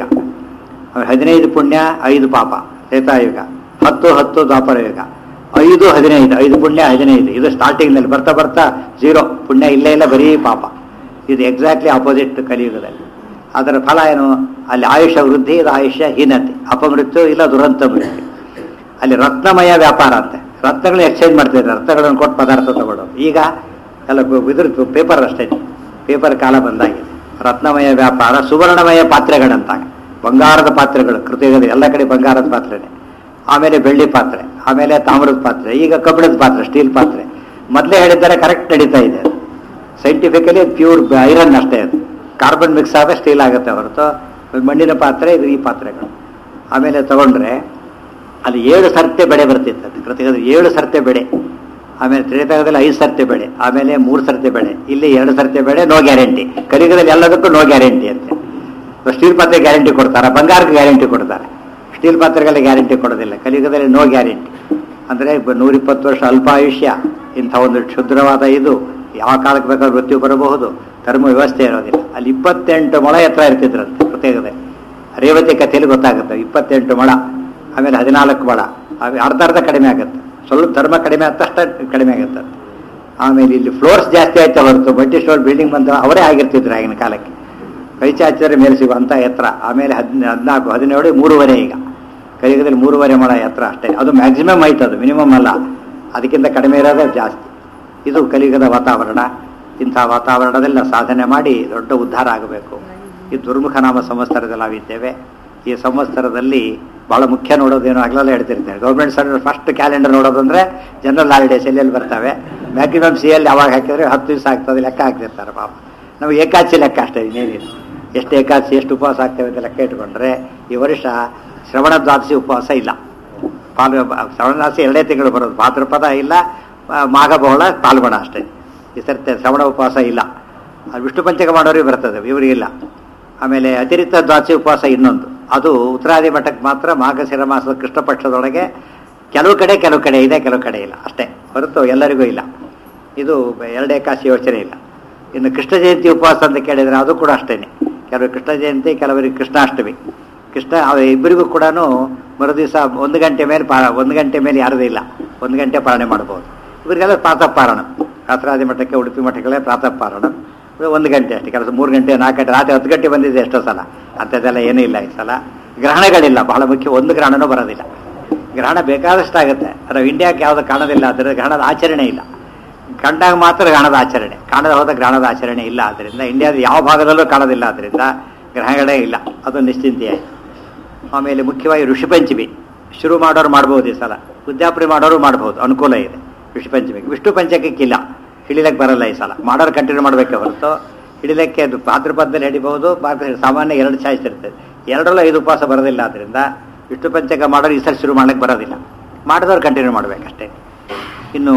ಹದಿನೈದು ಪುಣ್ಯ ಐದು ಪಾಪ ತ್ರೇತಾಯುಗ ಹತ್ತು ಹತ್ತು ದ್ವಾಪರ ಯುಗ ಐದು ಹದಿನೈದು ಐದು ಪುಣ್ಯ ಹದಿನೈದು ಇದು ಸ್ಟಾರ್ಟಿಂಗ್ನಲ್ಲಿ ಬರ್ತಾ ಬರ್ತಾ ಝೀರೋ ಪುಣ್ಯ ಇಲ್ಲೇ ಇಲ್ಲ ಬರೀ ಪಾಪ ಇದು ಎಕ್ಸಾಕ್ಟ್ಲಿ ಆಪೋಸಿಟ್ ಕಲಿಯುಗದಲ್ಲಿ ಅದರ ಫಲ ಏನು ಅಲ್ಲಿ ಆಯುಷ್ಯ ವೃದ್ಧಿ ಇದು ಆಯುಷ್ಯ ಹೀನತೆ ಅಪಮೃತ್ಯು ಇಲ್ಲ ದುರಂತ ಮೃತ್ಯು ಅಲ್ಲಿ ರತ್ನಮಯ ವ್ಯಾಪಾರ ಅಂತೆ ರತ್ನಗಳನ್ನ ಎಕ್ಸ್ಚೇಂಜ್ ಮಾಡ್ತಿದ್ದಾರೆ ರತ್ನಗಳನ್ನು ಕೊಟ್ಟು ಪದಾರ್ಥ ತಗೊಳ್ಳೋದು ಈಗ ಎಲ್ಲ ಇದ್ರ ಪೇಪರ್ ಅಷ್ಟೇ ಪೇಪರ್ ಕಾಲ ಬಂದಾಗಿದೆ ರತ್ನಮಯ ವ್ಯಾಪಾರ ಸುವರ್ಣಮಯ ಪಾತ್ರೆಗಳಂತಾಗ ಬಂಗಾರದ ಪಾತ್ರೆಗಳು ಕೃತಿಗಳು ಎಲ್ಲ ಕಡೆ ಬಂಗಾರದ ಪಾತ್ರೆನೆ ಆಮೇಲೆ ಬೆಳ್ಳಿ ಪಾತ್ರೆ ಆಮೇಲೆ ತಾಮ್ರದ ಪಾತ್ರೆ ಈಗ ಕಬ್ಬಿಣದ ಪಾತ್ರೆ ಸ್ಟೀಲ್ ಪಾತ್ರೆ ಮೊದಲೇ ಹೇಳಿದ್ದಾರೆ ಕರೆಕ್ಟ್ ನಡೀತಾ ಇದೆ ಸೈಂಟಿಫಿಕಲಿ ಪ್ಯೂರ್ ಐರನ್ ಅಷ್ಟೇ ಅದು ಕಾರ್ಬನ್ ಮಿಕ್ಸ್ ಆದ ಸ್ಟೀಲ್ ಆಗುತ್ತೆ ಹೊರತು ಮಣ್ಣಿನ ಪಾತ್ರೆ ಇದು ಈ ಪಾತ್ರೆಗಳು ಆಮೇಲೆ ತಗೊಂಡ್ರೆ ಅಲ್ಲಿ ಏಳು ಸರ್ತೆ ಬೆಳೆ ಬರ್ತಿತ್ತು ಅದು ಕೃತಿಗದ ಏಳು ಸರ್ತೆ ಬೆಳೆ ಆಮೇಲೆ ತ್ರೇತಾಗದಲ್ಲಿ ಐದು ಸರ್ತೆ ಬೆಳೆ ಆಮೇಲೆ ಮೂರು ಸರ್ತೆ ಬೆಳೆ ಇಲ್ಲಿ ಎರಡು ಸರ್ತೆ ಬೆಳೆ ನೋ ಗ್ಯಾರಂಟಿ ಕಲಿಯುಗದಲ್ಲಿ ಎಲ್ಲದಕ್ಕೂ ನೋ ಗ್ಯಾರಂಟಿ ಅಂತೆ ಸ್ಟೀಲ್ ಪಾತ್ರೆ ಗ್ಯಾರಂಟಿ ಕೊಡ್ತಾರೆ ಬಂಗಾರಕ್ಕೆ ಗ್ಯಾರಂಟಿ ಕೊಡ್ತಾರೆ ಸ್ಟೀಲ್ ಪಾತ್ರೆಗಳಿಗೆ ಗ್ಯಾರಂಟಿ ಕೊಡೋದಿಲ್ಲ ಕಲಿಯುಗದಲ್ಲಿ ನೋ ಗ್ಯಾರಂಟಿ ಅಂದರೆ ನೂರಿಪ್ಪತ್ತು ವರ್ಷ ಅಲ್ಪಾಯುಷ್ಯ ಇಂಥ ಒಂದು ಕ್ಷುದ್ರವಾದ ಇದು ಯಾವ ಕಾಲಕ್ಕೆ ಬೇಕಾದ್ರೂ ಮೃತ್ಯು ಬರಬಹುದು ಧರ್ಮ ವ್ಯವಸ್ಥೆ ಇರೋದಿಲ್ಲ ಅಲ್ಲಿ ಇಪ್ಪತ್ತೆಂಟು ಮೊಳ ಎತ್ತರ ಇರ್ತಿದ್ರಂತೆ ಪ್ರತ್ಯೇಕದಲ್ಲಿ ರೇವತಿ ಕಥೆಯಲ್ಲಿ ಗೊತ್ತಾಗುತ್ತೆ ಇಪ್ಪತ್ತೆಂಟು ಮೊಳ ಆಮೇಲೆ ಹದಿನಾಲ್ಕು ಮೊಳ ಆಮೇಲೆ ಅರ್ಧ ಅರ್ಧ ಕಡಿಮೆ ಆಗುತ್ತೆ ಸ್ವಲ್ಪ ಧರ್ಮ ಕಡಿಮೆ ಆದ ತಕ್ಷಣ ಕಡಿಮೆ ಆಗುತ್ತೆ ಆಮೇಲೆ ಇಲ್ಲಿ ಫ್ಲೋರ್ಸ್ ಜಾಸ್ತಿ ಆಯ್ತಾ ಹೊರತು ಬಡ್ಡಿ ಸ್ಟೋರ್ ಬಿಲ್ಡಿಂಗ್ ಬಂದ ಅವರೇ ಆಗಿರ್ತಿದ್ರು ಆಗಿನ ಕಾಲಕ್ಕೆ ಕೈ ಚಾಚಿದ್ರೆ ಮೇಲೆ ಸಿಗುವಂಥ ಎತ್ತರ ಆಮೇಲೆ ಹದಿನ ಹದಿನಾಲ್ಕು ಹದಿನೇಳು ಮೂರುವರೆ ಈಗ ಕಲಿಯುಗದಲ್ಲಿ ಮೂರುವರೆ ಮೊಳ ಎತ್ತರ ಅಷ್ಟೇ ಅದು ಮ್ಯಾಕ್ಸಿಮಮ್ ಆಯ್ತು ಅದು ಮಿನಿಮಮ್ ಅಲ್ಲ ಅದಕ್ಕಿಂತ ಕಡಿಮೆ ಇರೋದೇ ಜಾಸ್ತಿ ಇದು ಕಲಿಯುಗದ ವಾತಾವರಣ ಇಂಥ ವಾತಾವರಣದಲ್ಲಿ ನಾವು ಸಾಧನೆ ಮಾಡಿ ದೊಡ್ಡ ಉದ್ಧಾರ ಆಗಬೇಕು ಈ ದುರ್ಮುಖ ನಾಮ ಸಂವತ್ಸರದಲ್ಲಿ ನಾವಿದ್ದೇವೆ ಈ ಸಂವತ್ಸರದಲ್ಲಿ ಬಹಳ ಮುಖ್ಯ ನೋಡೋದೇನು ಆಗಲೆಲ್ಲ ಹೇಳ್ತಿರ್ತೇನೆ ಗೌರ್ಮೆಂಟ್ ಸರ್ವಿಸ್ ಫಸ್ಟ್ ಕ್ಯಾಲೆಂಡರ್ ನೋಡೋದಂದ್ರೆ ಜನರಲ್ ಹಾಲಿಡೇಸ್ ಎಲ್ಲೆಲ್ಲಿ ಬರ್ತವೆ ಮ್ಯಾಕ್ಸಿಮಮ್ ಸಿ ಎಲ್ಲಿ ಯಾವಾಗ ಹಾಕಿದ್ರೆ ಹತ್ತು ದಿವಸ ಆಗ್ತದೆ ಲೆಕ್ಕ ಹಾಕ್ತಿರ್ತಾರೆ ಪಾಪ ನಮಗೆ ಏಕಾದಶಿ ಲೆಕ್ಕ ಅಷ್ಟೇ ಇನ್ನೇನಿಲ್ಲ ಎಷ್ಟು ಏಕಾದಶಿ ಎಷ್ಟು ಉಪವಾಸ ಆಗ್ತೇವೆ ಅಂತ ಲೆಕ್ಕ ಇಟ್ಕೊಂಡ್ರೆ ಈ ವರ್ಷ ಶ್ರವಣ ದ್ವಾದಶಿ ಉಪವಾಸ ಇಲ್ಲ ಪಾಲ್ಗ ಶ್ರವಣ ದ್ವಾದಶಿ ಎರಡೇ ತಿಂಗಳು ಬರೋದು ಭಾದ್ರಪದ ಇಲ್ಲ ಮಾಘಬಹುಳ ಪಾಲ್ಗೊಣ ಅಷ್ಟೇ ಈ ಸರ್ತಿ ಶ್ರವಣ ಉಪವಾಸ ಇಲ್ಲ ವಿಷ್ಣು ಪಂಚಕ ಮಾಡೋರಿಗೆ ಬರ್ತದೆ ಇವರಿಗಿಲ್ಲ ಆಮೇಲೆ ಅತಿರಿಕ್ತ ದ್ವಾದಶಿ ಉಪವಾಸ ಇನ್ನೊಂದು ಅದು ಉತ್ತರಾದಿ ಮಠಕ್ಕೆ ಮಾತ್ರ ಮಾಘಶಿರ ಮಾಸದ ಕೃಷ್ಣ ಪಕ್ಷದೊಳಗೆ ಕೆಲವು ಕಡೆ ಕೆಲವು ಕಡೆ ಇದೆ ಕೆಲವು ಕಡೆ ಇಲ್ಲ ಅಷ್ಟೇ ಹೊರತು ಎಲ್ಲರಿಗೂ ಇಲ್ಲ ಇದು ಎರಡು ಏಕಾಶಿ ಯೋಚನೆ ಇಲ್ಲ ಇನ್ನು ಕೃಷ್ಣ ಜಯಂತಿ ಉಪವಾಸ ಅಂತ ಕೇಳಿದರೆ ಅದು ಕೂಡ ಅಷ್ಟೇನೆ ಕೆಲವರು ಕೃಷ್ಣ ಜಯಂತಿ ಕೆಲವರಿಗೆ ಕೃಷ್ಣಾಷ್ಟಮಿ ಕೃಷ್ಣ ಇಬ್ಬರಿಗೂ ಕೂಡ ಮರುದಿವಸ ಒಂದು ಗಂಟೆ ಮೇಲೆ ಪಾ ಒಂದು ಗಂಟೆ ಮೇಲೆ ಯಾರದೇ ಇಲ್ಲ ಒಂದು ಗಂಟೆ ಪಾಲನೆ ಮಾಡ್ಬೋದು ಇವರಿಗೆಲ್ಲ ಪ್ರಾತಃ ಪಾರಣ ಕಾಸರಾದಿ ಮಠಕ್ಕೆ ಉಡುಪಿ ಮಠಗಳೇ ಪ್ರಾತಃ ಪಾರಣ ಒಂದು ಗಂಟೆ ಅಷ್ಟೇ ಕೆಲಸ ಮೂರು ಗಂಟೆ ನಾಲ್ಕು ಗಂಟೆ ರಾತ್ರಿ ಹತ್ತು ಗಂಟೆ ಬಂದಿದೆ ಎಷ್ಟೋ ಸಲ ಅಂಥದ್ದೆಲ್ಲ ಏನೂ ಇಲ್ಲ ಈ ಸಲ ಗ್ರಹಣಗಳಿಲ್ಲ ಬಹಳ ಮುಖ್ಯ ಒಂದು ಗ್ರಹಣನೂ ಬರೋದಿಲ್ಲ ಗ್ರಹಣ ಬೇಕಾದಷ್ಟಾಗುತ್ತೆ ನಾವು ಇಂಡಿಯಾಕ್ಕೆ ಯಾವುದು ಕಾಣೋದಿಲ್ಲ ಆದರೆ ಗ್ರಹಣದ ಆಚರಣೆ ಇಲ್ಲ ಕಂಡಾಗ ಮಾತ್ರ ಗ್ರಹಣದ ಆಚರಣೆ ಕಾಣದ ಹೋದ ಗ್ರಹಣದ ಆಚರಣೆ ಇಲ್ಲ ಆದ್ದರಿಂದ ಇಂಡಿಯಾದ ಯಾವ ಭಾಗದಲ್ಲೂ ಕಾಣೋದಿಲ್ಲ ಆದ್ದರಿಂದ ಗ್ರಹಗಳೇ ಇಲ್ಲ ಅದು ನಿಶ್ಚಿಂತೆಯಾಯಿತು ಆಮೇಲೆ ಮುಖ್ಯವಾಗಿ ಋಷಿಪಂಚಮಿ ಶುರು ಮಾಡೋರು ಮಾಡ್ಬೋದು ಈ ಸಲ ಉದ್ಯಾಪನೆ ಮಾಡೋರು ಮಾಡ್ಬೋದು ಅನುಕೂಲ ಇದೆ ಋಷಿಪಂಚಮಿಗೆ ವಿಷ್ಣು ಪಂಚಕಕ್ಕಿಲ್ಲ ಹಿಡಿಲಕ್ಕೆ ಬರಲ್ಲ ಈ ಸಲ ಮಾಡೋರು ಕಂಟಿನ್ಯೂ ಮಾಡಬೇಕೆ ಹೊರತು ಹಿಡಿಲಕ್ಕೆ ಅದು ಪಾತ್ರಪದದಲ್ಲಿ ಹಿಡಿಬಹುದು ಪಾತ್ರ ಸಾಮಾನ್ಯ ಎರಡು ಚಾಯ್ಸ್ ಇರ್ತದೆ ಎರಡರಲ್ಲೂ ಐದು ಉಪವಾಸ ಬರೋದಿಲ್ಲ ಆದ್ದರಿಂದ ವಿಷ್ಣು ಪಂಚಕ ಮಾಡೋರು ಈ ಸಲ ಶುರು ಮಾಡಕ್ಕೆ ಬರೋದಿಲ್ಲ ಮಾಡಿದವ್ರು ಕಂಟಿನ್ಯೂ ಮಾಡಬೇಕಷ್ಟೇ ಇನ್ನು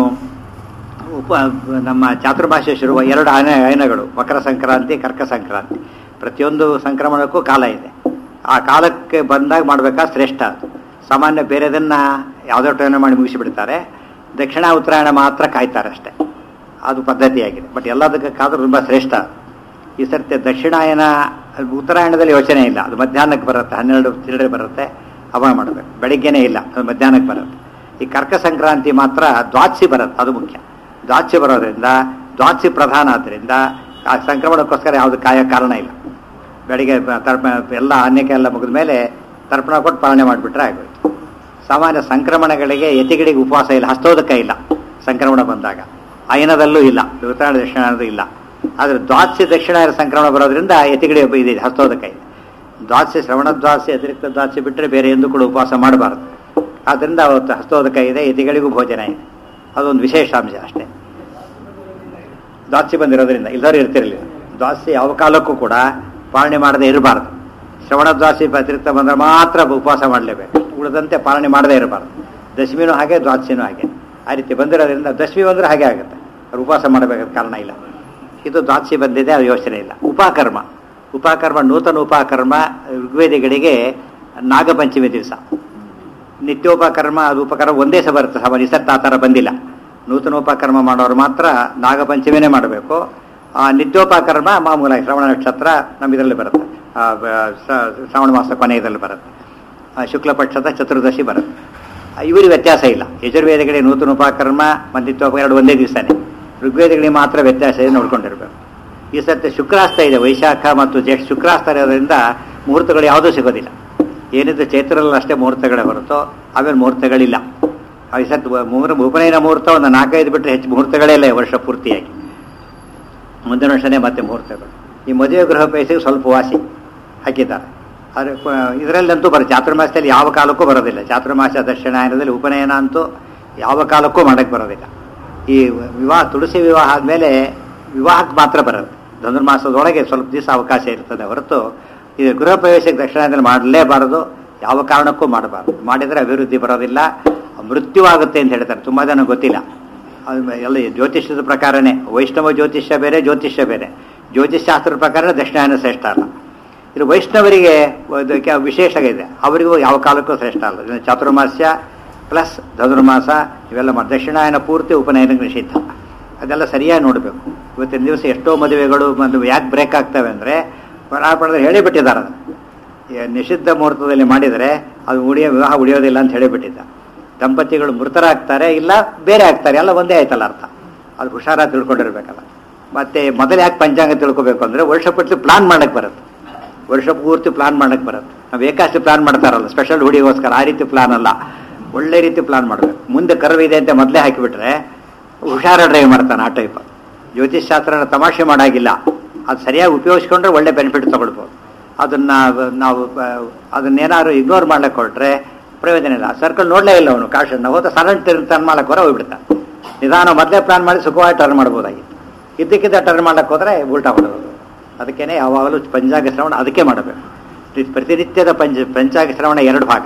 ಉಪ ನಮ್ಮ ಚಾತುರ್ಭಾಷೆ ಶುರುವ ಎರಡು ಆನೆ ಆಯನಗಳು ಮಕರ ಸಂಕ್ರಾಂತಿ ಕರ್ಕ ಸಂಕ್ರಾಂತಿ ಪ್ರತಿಯೊಂದು ಸಂಕ್ರಮಣಕ್ಕೂ ಕಾಲ ಇದೆ ಆ ಕಾಲಕ್ಕೆ ಬಂದಾಗ ಮಾಡಬೇಕಾ ಶ್ರೇಷ್ಠ ಅದು ಸಾಮಾನ್ಯ ಬೇರೆದನ್ನ ಯಾವುದೋ ಟೈಮ್ ಮಾಡಿ ಮುಗಿಸಿಬಿಡ್ತಾರೆ ದಕ್ಷಿಣ ಉತ್ತರಾಯಣ ಮಾತ್ರ ಕಾಯ್ತಾರೆ ಅಷ್ಟೇ ಅದು ಪದ್ಧತಿಯಾಗಿದೆ ಬಟ್ ಎಲ್ಲದಕ್ಕಾದ್ರೂ ತುಂಬ ಶ್ರೇಷ್ಠ ಈ ಸರ್ತಿ ದಕ್ಷಿಣಾಯನ ಉತ್ತರಾಯಣದಲ್ಲಿ ಯೋಚನೆ ಇಲ್ಲ ಅದು ಮಧ್ಯಾಹ್ನಕ್ಕೆ ಬರುತ್ತೆ ಹನ್ನೆರಡು ಚಿಲ್ಲರೆ ಬರುತ್ತೆ ಅವಾಗ ಮಾಡಬೇಕು ಬೆಳಿಗ್ಗೆನೇ ಇಲ್ಲ ಅದು ಮಧ್ಯಾಹ್ನಕ್ಕೆ ಬರುತ್ತೆ ಈ ಕರ್ಕ ಸಂಕ್ರಾಂತಿ ಮಾತ್ರ ದ್ವಾದಶಿ ಬರುತ್ತೆ ಅದು ಮುಖ್ಯ ದ್ವಾದಶಿ ಬರೋದ್ರಿಂದ ದ್ವಾದಶಿ ಪ್ರಧಾನ ಆದ್ದರಿಂದ ಆ ಸಂಕ್ರಮಣಕ್ಕೋಸ್ಕರ ಯಾವುದು ಕಾಯ ಕಾರಣ ಇಲ್ಲ ಬೆಳಿಗ್ಗೆ ಬ- ತರ್ಪಣ ಎಲ್ಲ ಅನ್ನಕ್ಕೆ ಎಲ್ಲ ಮುಗಿದ ಮೇಲೆ ತರ್ಪಣ ಕೊಟ್ಟು ಪಾಲನೆ ಮಾಡಿಬಿಟ್ರೆ ಆಗೋಯ್ತು ಸಾಮಾನ್ಯ ಸಂಕ್ರಮಣಗಳಿಗೆ ಯತಿಗಳಿಗೆ ಉಪವಾಸ ಇಲ್ಲ ಹಸ್ತೋದಕ ಇಲ್ಲ ಸಂಕ್ರಮಣ ಬಂದಾಗ ಅಯನದಲ್ಲೂ ಇಲ್ಲ ಉತ್ತರಾಯಣ ದಕ್ಷಿಣಾಯನದೂ ಇಲ್ಲ ಆದರೆ ದ್ವಾದಶಿ ದಕ್ಷಿಣಾಯನ ಸಂಕ್ರಮಣ ಬರೋದ್ರಿಂದ ಯತಿಗಳಿಗೆ ಇದೆ ಹಸ್ತೋದಕ ಇದೆ ದ್ವಾದಶಿ ಶ್ರವಣ ದ್ವಾದಶಿ ಅತಿರಿಕ್ತ ದ್ವಾದಶಿ ಬಿಟ್ಟರೆ ಬೇರೆ ಎಂದು ಕೂಡ ಉಪವಾಸ ಮಾಡಬಾರ್ದು ಆದ್ದರಿಂದ ಅವತ್ತು ಹಸ್ತೋದಕ ಇದೆ ಯತಿಗಳಿಗೂ ಭೋಜನ ಇದೆ ಅದೊಂದು ವಿಶೇಷ ಅಂಶ ಅಷ್ಟೇ ದ್ವಾದಶಿ ಬಂದಿರೋದ್ರಿಂದ ಇಲ್ಲದವ್ರು ಇರ್ತಿರಲಿಲ್ಲ ದ್ವಾದಶಿ ಯಾವ ಕಾಲಕ್ಕೂ ಕೂಡ ಪಾಲನೆ ಮಾಡದೇ ಇರಬಾರ್ದು ಶ್ರವಣ ದ್ವಾದಶಿ ಅತಿರಿಕ್ತ ಬಂದರೆ ಮಾತ್ರ ಉಪವಾಸ ಮಾಡಲೇಬೇಕು ಉಳಿದಂತೆ ಪಾಲನೆ ಮಾಡದೇ ಇರಬಾರ್ದು ದಶಮಿನೂ ಹಾಗೆ ದ್ವಾದಶಿನೂ ಹಾಗೆ ಆ ರೀತಿ ಬಂದಿರೋದ್ರಿಂದ ದಶಮಿ ಬಂದರೆ ಹಾಗೆ ಆಗುತ್ತೆ ಅವ್ರು ಉಪವಾಸ ಮಾಡಬೇಕಾದ ಕಾರಣ ಇಲ್ಲ ಇದು ದ್ವಾದಶಿ ಬಂದಿದೆ ಅದು ಯೋಚನೆ ಇಲ್ಲ ಉಪಕರ್ಮ ಉಪಕರ್ಮ ನೂತನ ಉಪಕರ್ಮ ಋಗ್ವೇದಿಗಳಿಗೆ ನಾಗಪಂಚಮಿ ದಿವಸ ನಿತ್ಯೋಪಕರ್ಮ ಅದು ಉಪಕರ್ಮ ಒಂದೇ ಸಹ ಬರುತ್ತೆ ಸಮ ನಿಸರ್ತ ಆ ಥರ ಬಂದಿಲ್ಲ ನೂತನ ಉಪಕರ್ಮ ಮಾಡೋರು ಮಾತ್ರ ನಾಗಪಂಚಮಿನೇ ಮಾಡಬೇಕು ಆ ನಿತ್ಯೋಪಕರ್ಮ ಮಾಮೂಲಾಗಿ ಶ್ರವಣ ನಕ್ಷತ್ರ ನಮ್ಮ ಇದರಲ್ಲಿ ಬರುತ್ತೆ ಆ, ಬ- ಸ- ಶ್ರಾವಣ ಮಾಸ ಕೊನೆಯದಲ್ಲಿ ಬರುತ್ತೆ ಆ, ಶುಕ್ಲ ಪಕ್ಷದ ಚತುರ್ದಶಿ ಬರುತ್ತೆ ಆ, ಇವರಿಗೆ ವ್ಯತ್ಯಾಸ ಇಲ್ಲ ಯಜುರ್ವೇದಗಳಿಗೆ ನೂತನ ಉಪಕರ್ಮ ಮತ್ತು ನಿತ್ಯೋಪ ಎರಡು ಒಂದೇ ದಿವಸನೇ ಋಗ್ವೇದಗಳಿಗೆ ಮಾತ್ರ ವ್ಯತ್ಯಾಸ ಇದೆ ನೋಡ್ಕೊಂಡಿರ್ಬೇಕು ಈ ಸರ್ತಿ ಶುಕ್ರಾಸ್ತ ಇದೆ ವೈಶಾಖ ಮತ್ತು ಜ್ಯೇಷ್ಠ ಶುಕ್ರಾಸ್ತ ಇರೋದ್ರಿಂದ ಮುಹೂರ್ತಗಳು ಯಾವುದೂ ಸಿಗೋದಿಲ್ಲ ಏನಿದ್ರು ಚೈತ್ರದಲ್ಲಿ ಅಷ್ಟೇ ಮುಹೂರ್ತಗಳೇ ಹೊರತು ಆಮೇಲೆ ಮುಹೂರ್ತಗಳಿಲ್ಲ ಆ ಈ ಸರ್ತಿ ಮುಹೂರ್ತ ಉಪನಯನ ಮುಹೂರ್ತ ಒಂದು ನಾಲ್ಕೈದು ಬಿಟ್ಟರೆ ಹೆಚ್ಚು ಮುಹೂರ್ತಗಳೇ ಇಲ್ಲ ಈ ವರ್ಷ ಪೂರ್ತಿಯಾಗಿ ಮುಂದಿನ ವರ್ಷನೇ ಮತ್ತೆ ಮುಹೂರ್ತಗಳು ಈ ಮದುವೆ ಗೃಹ ಪೈಸೆಗೆ ಸ್ವಲ್ಪ ವಾಸಿ ಹಾಕಿದ್ದಾರೆ ಆದರೆ ಇದರಲ್ಲಂತೂ ಬರುತ್ತೆ ಚಾತುರ್ಮಾಸದಲ್ಲಿ ಯಾವ ಕಾಲಕ್ಕೂ ಬರೋದಿಲ್ಲ ಚಾತುರ್ಮಾಸ ದಕ್ಷಿಣಾಯನದಲ್ಲಿ ಉಪನಯನ ಅಂತೂ ಯಾವ ಕಾಲಕ್ಕೂ ಮಾಡಕ್ಕೆ ಬರೋದಿಲ್ಲ ಈ ವಿವಾಹ ತುಳಸಿ ವಿವಾಹ ಆದಮೇಲೆ ವಿವಾಹಕ್ಕೆ ಮಾತ್ರ ಬರುತ್ತೆ ಧನುರ್ಮಾಸದೊಳಗೆ ಸ್ವಲ್ಪ ದಿವಸ ಅವಕಾಶ ಇರ್ತದೆ ಹೊರತು ಇದು ಗೃಹ ಪ್ರವೇಶಕ್ಕೆ ದಕ್ಷಿಣಾಯನದಲ್ಲಿ ಮಾಡಲೇಬಾರದು ಯಾವ ಕಾರಣಕ್ಕೂ ಮಾಡಬಾರದು ಮಾಡಿದರೆ ಅಭಿವೃದ್ಧಿ ಬರೋದಿಲ್ಲ ಮೃತ್ಯು ಆಗುತ್ತೆ ಅಂತ ಹೇಳ್ತಾರೆ ತುಂಬ ಜನ ಗೊತ್ತಿಲ್ಲ ಅದು ಎಲ್ಲ ಜ್ಯೋತಿಷ್ಯದ ಪ್ರಕಾರನೇ ವೈಷ್ಣವ ಜ್ಯೋತಿಷ್ಯ ಬೇರೆ ಜ್ಯೋತಿಷ್ಯ ಬೇರೆ ಜ್ಯೋತಿಷ್ಶಾಸ್ತ್ರದ ಪ್ರಕಾರ ದಕ್ಷಿಣಾಯನ ಶ್ರೇಷ್ಠ ಅಲ್ಲ ಇದು ವೈಷ್ಣವರಿಗೆ ಅದಕ್ಕೆ ವಿಶೇಷ ಇದೆ ಅವರಿಗೂ ಯಾವ ಕಾಲಕ್ಕೂ ಶ್ರೇಷ್ಠ ಅಲ್ಲ ಇದು ಚಾತುರ್ಮಾಸ್ಯ ಪ್ಲಸ್ ಧನುರ್ಮಾಸ ಇವೆಲ್ಲ ಮಾಡಿ ದಕ್ಷಿಣಾಯನ ಪೂರ್ತಿ ಉಪನಯನಕ್ಕೆ ನಿಷಿದ್ಧ ಅದೆಲ್ಲ ಸರಿಯಾಗಿ ನೋಡಬೇಕು ಇವತ್ತಿನ ದಿವಸ ಎಷ್ಟೋ ಮದುವೆಗಳು ಮತ್ತು ಯಾಕೆ ಬ್ರೇಕ್ ಆಗ್ತವೆ ಅಂದರೆ ಪಡೆದ್ರೆ ಹೇಳಿಬಿಟ್ಟಿದ್ದಾರೆ ಅದನ್ನು ಈ ನಿಷಿದ್ಧ ಮುಹೂರ್ತದಲ್ಲಿ ಮಾಡಿದರೆ ಅದು ಉಳಿಯೋ ವಿವಾಹ ಉಳಿಯೋದಿಲ್ಲ ಅಂತ ಹೇಳಿಬಿಟ್ಟಿದ್ದ ದಂಪತಿಗಳು ಮೃತರಾಗ್ತಾರೆ ಇಲ್ಲ ಬೇರೆ ಆಗ್ತಾರೆ ಎಲ್ಲ ಒಂದೇ ಆಯ್ತಲ್ಲ ಅರ್ಥ ಅದು ಹುಷಾರಾಗಿ ತಿಳ್ಕೊಂಡಿರ್ಬೇಕಲ್ಲ ಮತ್ತೆ ಮೊದಲು ಯಾಕೆ ಪಂಚಾಂಗ ತಿಳ್ಕೊಬೇಕು ಅಂದರೆ ವರ್ಷ ಪಟ್ಲಿ ಪ್ಲಾನ್ ಮಾಡಕ್ಕೆ ಬರುತ್ತೆ ವರ್ಷ ಪೂರ್ತಿ ಪ್ಲಾನ್ ಮಾಡಕ್ಕೆ ಬರುತ್ತೆ ನಾವು ಏಕಾಸ್ತಿ ಪ್ಲಾನ್ ಮಾಡ್ತಾರಲ್ಲ ಸ್ಪೆಷಲ್ ಹುಡಿಗೋಸ್ಕರ ಆ ರೀತಿ ಪ್ಲಾನ್ ಅಲ್ಲ ಒಳ್ಳೆ ರೀತಿ ಪ್ಲಾನ್ ಮಾಡಬೇಕು ಮುಂದೆ ಕರ್ವ್ ಇದೆ ಅಂತ ಮೊದಲೇ ಹಾಕಿಬಿಟ್ರೆ ಹುಷಾರ ಡ್ರೈವ್ ಮಾಡ್ತಾನೆ ಆ ಟೈಪ್ ಜ್ಯೋತಿಷ್ಶಾಸ್ತ್ರನ ತಮಾಷೆ ಮಾಡಾಗಿಲ್ಲ ಅದು ಸರಿಯಾಗಿ ಉಪಯೋಗಿಸ್ಕೊಂಡ್ರೆ ಒಳ್ಳೆ ಬೆನಿಫಿಟ್ ತಗೊಳ್ಬೋದು ಅದನ್ನ ನಾವು ಅದನ್ನೇನಾದ್ರು ಇಗ್ನೋರ್ ಮಾಡ್ಲಿಕ್ಕೆ ಹೊರಟ್ರೆ ಪ್ರಯೋಜನ ಇಲ್ಲ ಸರ್ಕಲ್ ನೋಡಲೇ ಇಲ್ಲ ಅವನು ಕಾಶನ್ನ ಹೋದ ಸಡನ್ ಟರ್ನ್ ಮಾಡಕ್ಕೆ ಹೊರ ಹೋಗ್ಬಿಡ್ತಾನೆ ನಿಧಾನ ಮೊದಲೇ ಪ್ಲಾನ್ ಮಾಡಿ ಸುಖವಾಗಿ ಟರ್ನ್ ಮಾಡ್ಬೋದಾಗಿತ್ತು ಇದ್ದಕ್ಕಿದ್ದ ಟರ್ನ್ ಮಾಡಕ್ಕೆ ಹೋದರೆ ಉಲ್ಟಾ ಹೊಡೋದು ಅದಕ್ಕೇನೆ ಯಾವಾಗಲೂ ಪಂಚಾಂಗ ಶ್ರವಣ ಅದಕ್ಕೆ ಮಾಡಬೇಕು ಪ್ರ- ಪ್ರತಿನಿತ್ಯದ ಪಂಚ ಪಂಚಾಂಗ ಶ್ರವಣ ಎರಡು ಭಾಗ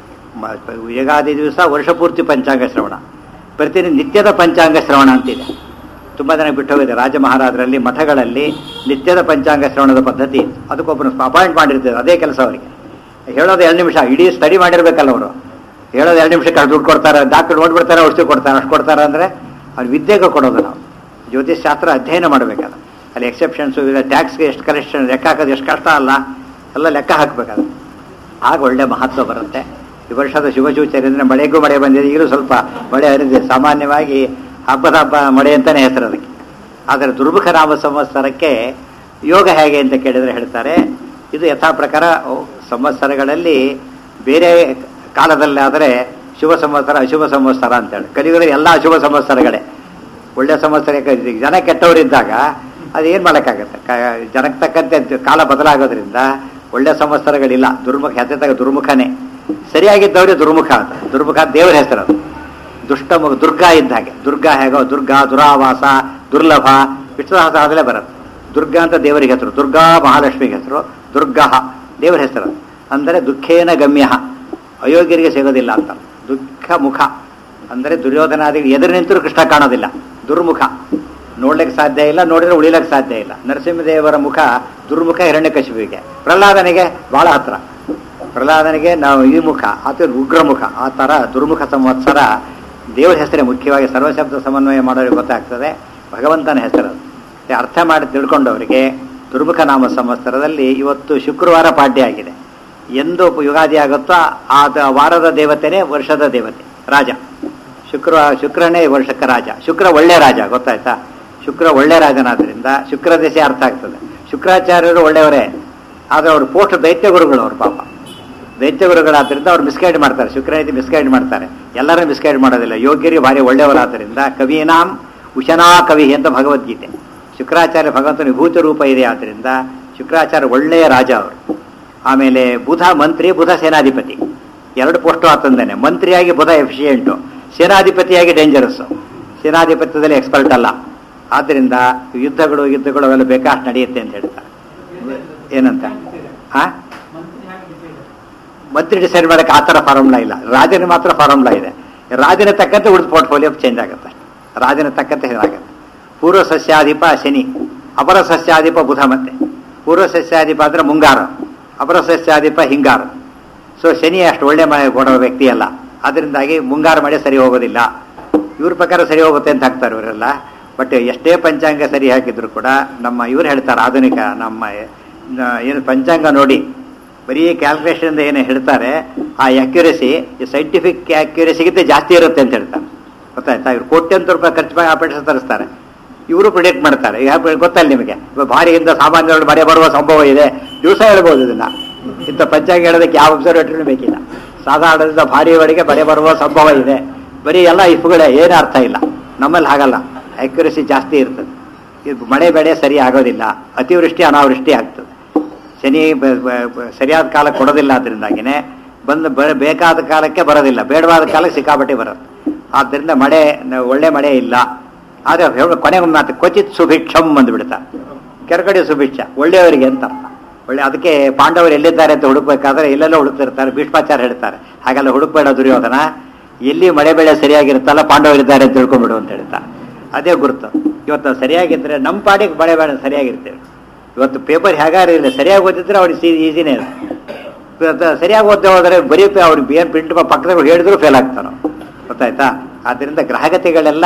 ಮ- ಯುಗಾದಿ ದಿವಸ ವರ್ಷ ಪೂರ್ತಿ ಪಂಚಾಂಗ ಶ್ರವಣ ಪ್ರತಿ ನಿತ್ಯದ ಪಂಚಾಂಗ ಶ್ರವಣ ಅಂತಿದೆ ತುಂಬ ಜನ ಬಿಟ್ಟು ಹೋಗಿದೆ ರಾಜ ಮಹಾರಾಜರಲ್ಲಿ ಮಠಗಳಲ್ಲಿ ನಿತ್ಯದ ಪಂಚಾಂಗ ಶ್ರವಣದ ಪದ್ಧತಿ ಇತ್ತು. ಅದಕ್ಕೊಬ್ಬರು ಅಪಾಯಿಂಟ್ ಮಾಡಿರ್ತಾರೆ ಅದೇ ಕೆಲಸ ಅವರಿಗೆ ಹೇಳೋದು ಎರಡು ನಿಮಿಷ ಇಡೀ ಸ್ಟಡಿ ಮಾಡಿರ್ಬೇಕಲ್ಲ ಅವರು ಹೇಳೋದು ಎರಡು ನಿಮಿಷಕ್ಕೆ ಅಷ್ಟು ದುಡ್ಡು ಕೊಡ್ತಾರೆ ಡಾಕ್ಟರ್ ನೋಡ್ಬಿಡ್ತಾರೆ ಔಷಧಿ ಕೊಡ್ತಾರೆ ಅಷ್ಟು ಕೊಡ್ತಾರೆ ಅಂದರೆ ಅವ್ರು ವಿದ್ಯೆಗೆ ಕೊಡೋದು ನಾವು ಜ್ಯೋತಿಷ್ ಶಾಸ್ತ್ರ ಅಧ್ಯಯನ ಮಾಡಬೇಕಲ್ಲ ಅಲ್ಲಿ ಎಕ್ಸೆಪ್ಷನ್ಸು ಇಲ್ಲ ಟ್ಯಾಕ್ಸ್ಗೆ ಎಷ್ಟು ಕಲೆಕ್ಷನ್ ಲೆಕ್ಕ ಹಾಕೋದು ಎಷ್ಟು ಕಷ್ಟ ಅಲ್ಲ ಎಲ್ಲ ಲೆಕ್ಕ ಹಾಕಬೇಕಾದ್ರೆ ಆಗ ಒಳ್ಳೆ ಮಹತ್ವ ಬರುತ್ತೆ ಈ ವರ್ಷದ ಶುಭ ಸೂಚನೆ ಅಂದರೆ ಮಳೆಗೂ ಮಳೆ ಬಂದಿದೆ ಈಗಲೂ ಸ್ವಲ್ಪ ಮಳೆ ಹರಿದಿದೆ ಸಾಮಾನ್ಯವಾಗಿ ಹಬ್ಬದ ಹಬ್ಬ ಮಳೆ ಅಂತಲೇ ಹೆಸರು ಅದಕ್ಕೆ ಆದರೆ ದುರ್ಮುಖ ನಾಮ ಸಂವತ್ಸರಕ್ಕೆ ಯೋಗ ಹೇಗೆ ಅಂತ ಕೇಳಿದರೆ ಹೇಳ್ತಾರೆ ಇದು ಯಥಾ ಪ್ರಕಾರ ಸಂವತ್ಸರಗಳಲ್ಲಿ ಬೇರೆ ಕಾಲದಲ್ಲಾದರೆ ಶುಭ ಸಂವತ್ಸರ ಅಶುಭ ಸಂವತ್ಸರ ಅಂತೇಳಿ ಕಲಿಯುಗದಲ್ಲಿ ಎಲ್ಲ ಅಶುಭ ಸಂವತ್ಸರಗಳೇ ಒಳ್ಳೆ ಸಂವತ್ಸರ ಯಾಕೆ ಇದು ಜನ ಕೆಟ್ಟವರಿದ್ದಾಗ ಅದು ಏನು ಮಾಡೋಕ್ಕಾಗತ್ತೆ ಕ- ಜನಕ್ಕೆ ತಕ್ಕಂತೆ ಅದು ಕಾಲ ಬದಲಾಗೋದ್ರಿಂದ ಒಳ್ಳೆ ಸಂವತ್ಸರಗಳಿಲ್ಲ ದುರ್ಮುಖ ಹೆಸರಿದಾಗ ದುರ್ಮುಖನೇ ಸರಿಯಾಗಿದ್ದವರೇ ದುರ್ಮುಖ ಅಂತ ದುರ್ಮುಖ ದೇವರ ಹೆಸರು ಅದು ದುಷ್ಟ ಮುಖ ದುರ್ಗಾ ಇದ್ದ ಹಾಗೆ ದುರ್ಗಾ ಹೇಗೋ ದುರ್ಗಾ ದುರಾವಾಸ ದುರ್ಲಭ ವಿಷ್ಣುದಾಸ ಆದಲೇ ಬರುತ್ತೆ ದುರ್ಗಾ ಅಂತ ದೇವರಿಗೆ ಹೆಸರು ದುರ್ಗಾ ಮಹಾಲಕ್ಷ್ಮಿಗೆ ಹೆಸರು ದುರ್ಗಾ ದೇವರ ಹೆಸರು ಅದು. ಅಂದರೆ ದುಃಖೇನ ಗಮ್ಯ ಅಯೋಗ್ಯರಿಗೆ ಸಿಗೋದಿಲ್ಲ ಅಂತ ದುಃಖ ಮುಖ ಅಂದರೆ ದುರ್ಯೋಧನಾದಿಗಳು ಎದುರು ನಿಂತರೂ ಕೃಷ್ಣ ಕಾಣೋದಿಲ್ಲ ದುರ್ಮುಖ ನೋಡ್ಲಿಕ್ಕೆ ಸಾಧ್ಯ ಇಲ್ಲ ನೋಡಿದ್ರೆ ಉಳಿಲಕ್ಕೆ ಸಾಧ್ಯ ಇಲ್ಲ ನರಸಿಂಹದೇವರ ಮುಖ ದುರ್ಮುಖ ಹಿರಣ್ಯಕಶಿಪಿಗೆ ಪ್ರಹ್ಲಾದನಿಗೆ ಬಹಳ ಹತ್ರ ಪ್ರಹ್ಲಾದನಿಗೆ ನಾವು ಈ ಮುಖ ಆತ ಉಗ್ರಮುಖ ಆ ಥರ ದುರ್ಮುಖ ಸಂವತ್ಸರ ದೇವರ ಹೆಸರೇ ಮುಖ್ಯವಾಗಿ ಸರ್ವಶಬ್ದ ಸಮನ್ವಯ ಮಾಡೋರಿಗೆ ಗೊತ್ತಾಗ್ತದೆ ಭಗವಂತನ ಹೆಸರು ಅದು. ಅರ್ಥ ಮಾಡಿ ತಿಳ್ಕೊಂಡವರಿಗೆ ದುರ್ಮುಖ ನಾಮ ಸಂವತ್ಸರದಲ್ಲಿ ಇವತ್ತು ಶುಕ್ರವಾರ ಪಾಡ್ಯ ಆಗಿದೆ ಎಂದು ಯುಗಾದಿ ಆಗುತ್ತೋ ಆ ದ- ವಾರದ ದೇವತೆನೇ ವರ್ಷದ ದೇವತೆ ರಾಜ ಶುಕ್ರ ಶುಕ್ರನೇ ವರ್ಷಕ್ಕೆ ರಾಜ ಶುಕ್ರ ಒಳ್ಳೆ ರಾಜ ಗೊತ್ತಾಯ್ತಾ ಶುಕ್ರ ಒಳ್ಳೆ ರಾಜನಾದ್ರಿಂದ ಶುಕ್ರ ದಶೆ ಅರ್ಥ ಆಗ್ತದೆ ಶುಕ್ರಾಚಾರ್ಯರು ಒಳ್ಳೆಯವರೇ ಆದರೆ ಅವ್ರ ಪೋಸ್ಟ್ ದೈತ್ಯ ಗುರುಗಳು ಅವ್ರ ಪಾಪ ದೈತ್ಯ ಗುರುಗಳಾದ್ರಿಂದ ಅವ್ರು ಮಿಸ್ಗೈಡ್ ಮಾಡ್ತಾರೆ ಶುಕ್ರ ರೀತಿ ಮಿಸ್ಗೈಡ್ ಮಾಡ್ತಾರೆ ಎಲ್ಲರೂ ಮಿಸ್ಗೈಡ್ ಮಾಡೋದಿಲ್ಲ ಯೋಗ್ಯರು ಭಾರಿ ಒಳ್ಳೆಯವರಾದ್ದರಿಂದ ಕವೀನಾಂ ಉಶನಾ ಕವಿ ಅಂತ ಭಗವದ್ಗೀತೆ ಶುಕ್ರಾಚಾರ್ಯ ಭಗವಂತನ ವಿಭೂತ ರೂಪ ಇದೆ ಆದ್ದರಿಂದ ಶುಕ್ರಾಚಾರ್ಯ ಒಳ್ಳೆಯ ರಾಜ ಅವರು ಆಮೇಲೆ ಬುಧ ಮಂತ್ರಿ ಬುಧ ಸೇನಾಧಿಪತಿ ಎರಡು ಪೋಸ್ಟು ಆತಂದೇನೆ ಮಂತ್ರಿಯಾಗಿ ಬುಧ ಎಫಿಷಿಯೆಂಟು ಸೇನಾಧಿಪತಿಯಾಗಿ ಡೇಂಜರಸ್ಸು ಸೇನಾಧಿಪತ್ಯದಲ್ಲಿ ಎಕ್ಸ್ಪರ್ಟ್ ಅಲ್ಲ ಆದ್ದರಿಂದ ಯುದ್ಧಗಳು ಯುದ್ಧಗಳು ಅವೆಲ್ಲ ಬೇಕಾಷ್ಟು ನಡೆಯುತ್ತೆ ಅಂತ ಹೇಳ್ತಾರೆ ಏನಂತ ಹಾ ಮಂತ್ರಿ ಡಿಸೈಡ್ ಮಾಡಕ್ಕೆ ಆ ಥರ ಫಾರ್ಮುಲಾ ಇಲ್ಲ ರಾಜನ ಮಾತ್ರ ಫಾರ್ಮುಲಾ ಇದೆ ರಾಜನ ತಕ್ಕಂತೆ ಉಳಿದ ಪೋರ್ಟ್ಫೋಲಿಯೋ ಚೇಂಜ್ ಆಗುತ್ತೆ ರಾಜನ ತಕ್ಕಂತೆ ಆಗುತ್ತೆ ಪೂರ್ವ ಸಸ್ಯಾಧಿಪ ಶನಿ ಅಪರ ಸಸ್ಯಾಧಿಪ ಬುಧ ಮತ್ತೆ ಪೂರ್ವ ಸಸ್ಯಾಧಿಪ ಅಂದ್ರೆ ಮುಂಗಾರು ಅಪರ ಸಸ್ಯಾಧಿಪ ಹಿಂಗಾರು ಸೊ ಶನಿ ಅಷ್ಟು ಒಳ್ಳೆ ಮಳೆ ಕೊಡೋ ವ್ಯಕ್ತಿ ಅಲ್ಲ ಅದರಿಂದಾಗಿ ಮುಂಗಾರು ಮಳೆ ಸರಿ ಹೋಗೋದಿಲ್ಲ ಇವ್ರ ಪ್ರಕಾರ ಸರಿ ಹೋಗುತ್ತೆ ಅಂತ ಹಾಕ್ತಾರೆ ಇವರೆಲ್ಲ ಬಟ್ ಎಷ್ಟೇ ಪಂಚಾಂಗ ಸರಿ ಹಾಕಿದ್ರು ಕೂಡ ನಮ್ಮ ಇವ್ರು ಹೇಳ್ತಾರೆ ಆಧುನಿಕ ನಮ್ಮ ನ- ಏನು ಪಂಚಾಂಗ ನೋಡಿ ಬರೀ ಕ್ಯಾಲ್ಕುಲೇಷನ್ ಏನು ಹೇಳ್ತಾರೆ ಆ ಅಕ್ಯುರಸಿ ಸೈಂಟಿಫಿಕ್ ಅಕ್ಯುರಸಿಗಿಂತ ಜಾಸ್ತಿ ಇರುತ್ತೆ ಅಂತ ಹೇಳ್ತಾರೆ ಗೊತ್ತಾಯ್ತಾ ಇವ್ರು ಕೋಟ್ಯಂತರ ರೂಪಾಯಿ ಖರ್ಚು ಮಾಡಿ ಆಪರೇಷನ್ ತರಿಸ್ತಾರೆ ಇವರು ಪ್ರಿಡಿಕ್ಟ್ ಮಾಡ್ತಾರೆ ಈಗ ಗೊತ್ತಲ್ಲ ನಿಮಗೆ ಇವಾಗ ಭಾರಿಯಿಂದ ಸಾಮಾನ್ಯಗಳು ಮಳೆ ಬರುವ ಸಂಭವ ಇದೆ ದಿವಸ ಹೇಳ್ಬೋದು ಇದನ್ನ ಇಂಥ ಪಂಚಾಂಗ ಹೇಳೋದಕ್ಕೆ ಯಾವ ಅಬ್ಸರ್ವೇಟರಿ ಬೇಕಿಲ್ಲ ಸಾಧಾರಣದಿಂದ ಭಾರಿಯವರೆಗೆ ಮಳೆ ಬರುವ ಸಂಭವ ಇದೆ ಬರೀ ಎಲ್ಲ ಇಫ್ಗಳೇ ಏನು ಅರ್ಥ ಇಲ್ಲ ನಮ್ಮಲ್ಲಿ ಹಾಗಲ್ಲ ಅಕ್ಯುರಸಿ ಜಾಸ್ತಿ ಇರ್ತದೆ ಇದು ಮಳೆ ಬೆಳೆ ಸರಿ ಆಗೋದಿಲ್ಲ ಅತಿವೃಷ್ಟಿ ಅನಾವೃಷ್ಟಿ ಆಗ್ತದೆ ಶನಿ ಬ- ಬ- ಬ- ಸರಿಯಾದ ಕಾಲ ಕೊಡೋದಿಲ್ಲ ಅದರಿಂದಾಗಿನೇ ಬಂದು ಬ- ಬೇಕಾದ ಕಾಲಕ್ಕೆ ಬರೋದಿಲ್ಲ ಬೇಡವಾದ ಕಾಲಕ್ಕೆ ಸಿಕ್ಕಾಪಟ್ಟೆ ಬರುತ್ತೆ ಆದ್ದರಿಂದ ಮಳೆ ನ- ಒಳ್ಳೆ ಮಳೆ ಇಲ್ಲ ಆದರೆ ಹೇಳ ಕೊನೆಗೆ ಒಂದು ಮಾತು ಕ್ವಚಿತ್ ಸುಭಿಕ್ಷಂ ಅಂದ್ಬಿಡ್ತಾ ಕೆರಕಡೆ ಸುಭಿಕ್ಷ ಒಳ್ಳೆಯವರಿಗೆ ಅಂತ ಅರ್ಥ ಒಳ್ಳೆ ಅದಕ್ಕೆ ಪಾಂಡವರು ಎಲ್ಲಿದ್ದಾರೆ ಅಂತ ಹುಡುಕ್ಬೇಕಾದ್ರೆ ಎಲ್ಲೆಲ್ಲ ಹುಡುಕ್ತಿರ್ತಾರೆ ಭೀಷ್ಮಾಚಾರ್ಯ ಹೇಳ್ತಾರೆ ಹಾಗೆಲ್ಲ ಹುಡುಕ್ಬೇಡ ದುರ್ಯೋಧನ ಎಲ್ಲಿ ಮಳೆ ಬೆಳೆ ಸರಿಯಾಗಿರುತ್ತಲ್ಲ ಪಾಂಡವರಿದ್ದಾರೆ ಅಂತ ತಿಳ್ಕೊಂಬಿಡು ಅಂತ ಹೇಳ್ತಾ ಅದೇ ಗುರುತು ಇವತ್ತು ನಾವು ಸರಿಯಾಗಿದ್ರೆ ನಮ್ಮ ಪಾಡಿಗೆ ಮಳೆ ಬೆಳೆ ಸರಿಯಾಗಿರ್ತೇವೆ ಇವತ್ತು ಪೇಪರ್ ಹೇಗಾರು ಇಲ್ಲ ಸರಿಯಾಗಿ ಓದಿದ್ರೆ ಅವ್ರಿಗೆ ಈಸಿನೇ ಅದು ಇವತ್ತು ಸರಿಯಾಗಿ ಓದ್ದೆ ಹೋದರೆ ಬರೀ ಪೇ- ಅವ್ರಿಗೆ ಏನು ಪ್ರಿಂಟ್ ಪಕ್ಕದಾಗ ಹೇಳಿದ್ರು ಫೇಲ್ ಆಗ್ತಾನೋ ಗೊತ್ತಾಯ್ತಾ ಆದ್ದರಿಂದ ಗ್ರಹಗತಿಗಳೆಲ್ಲ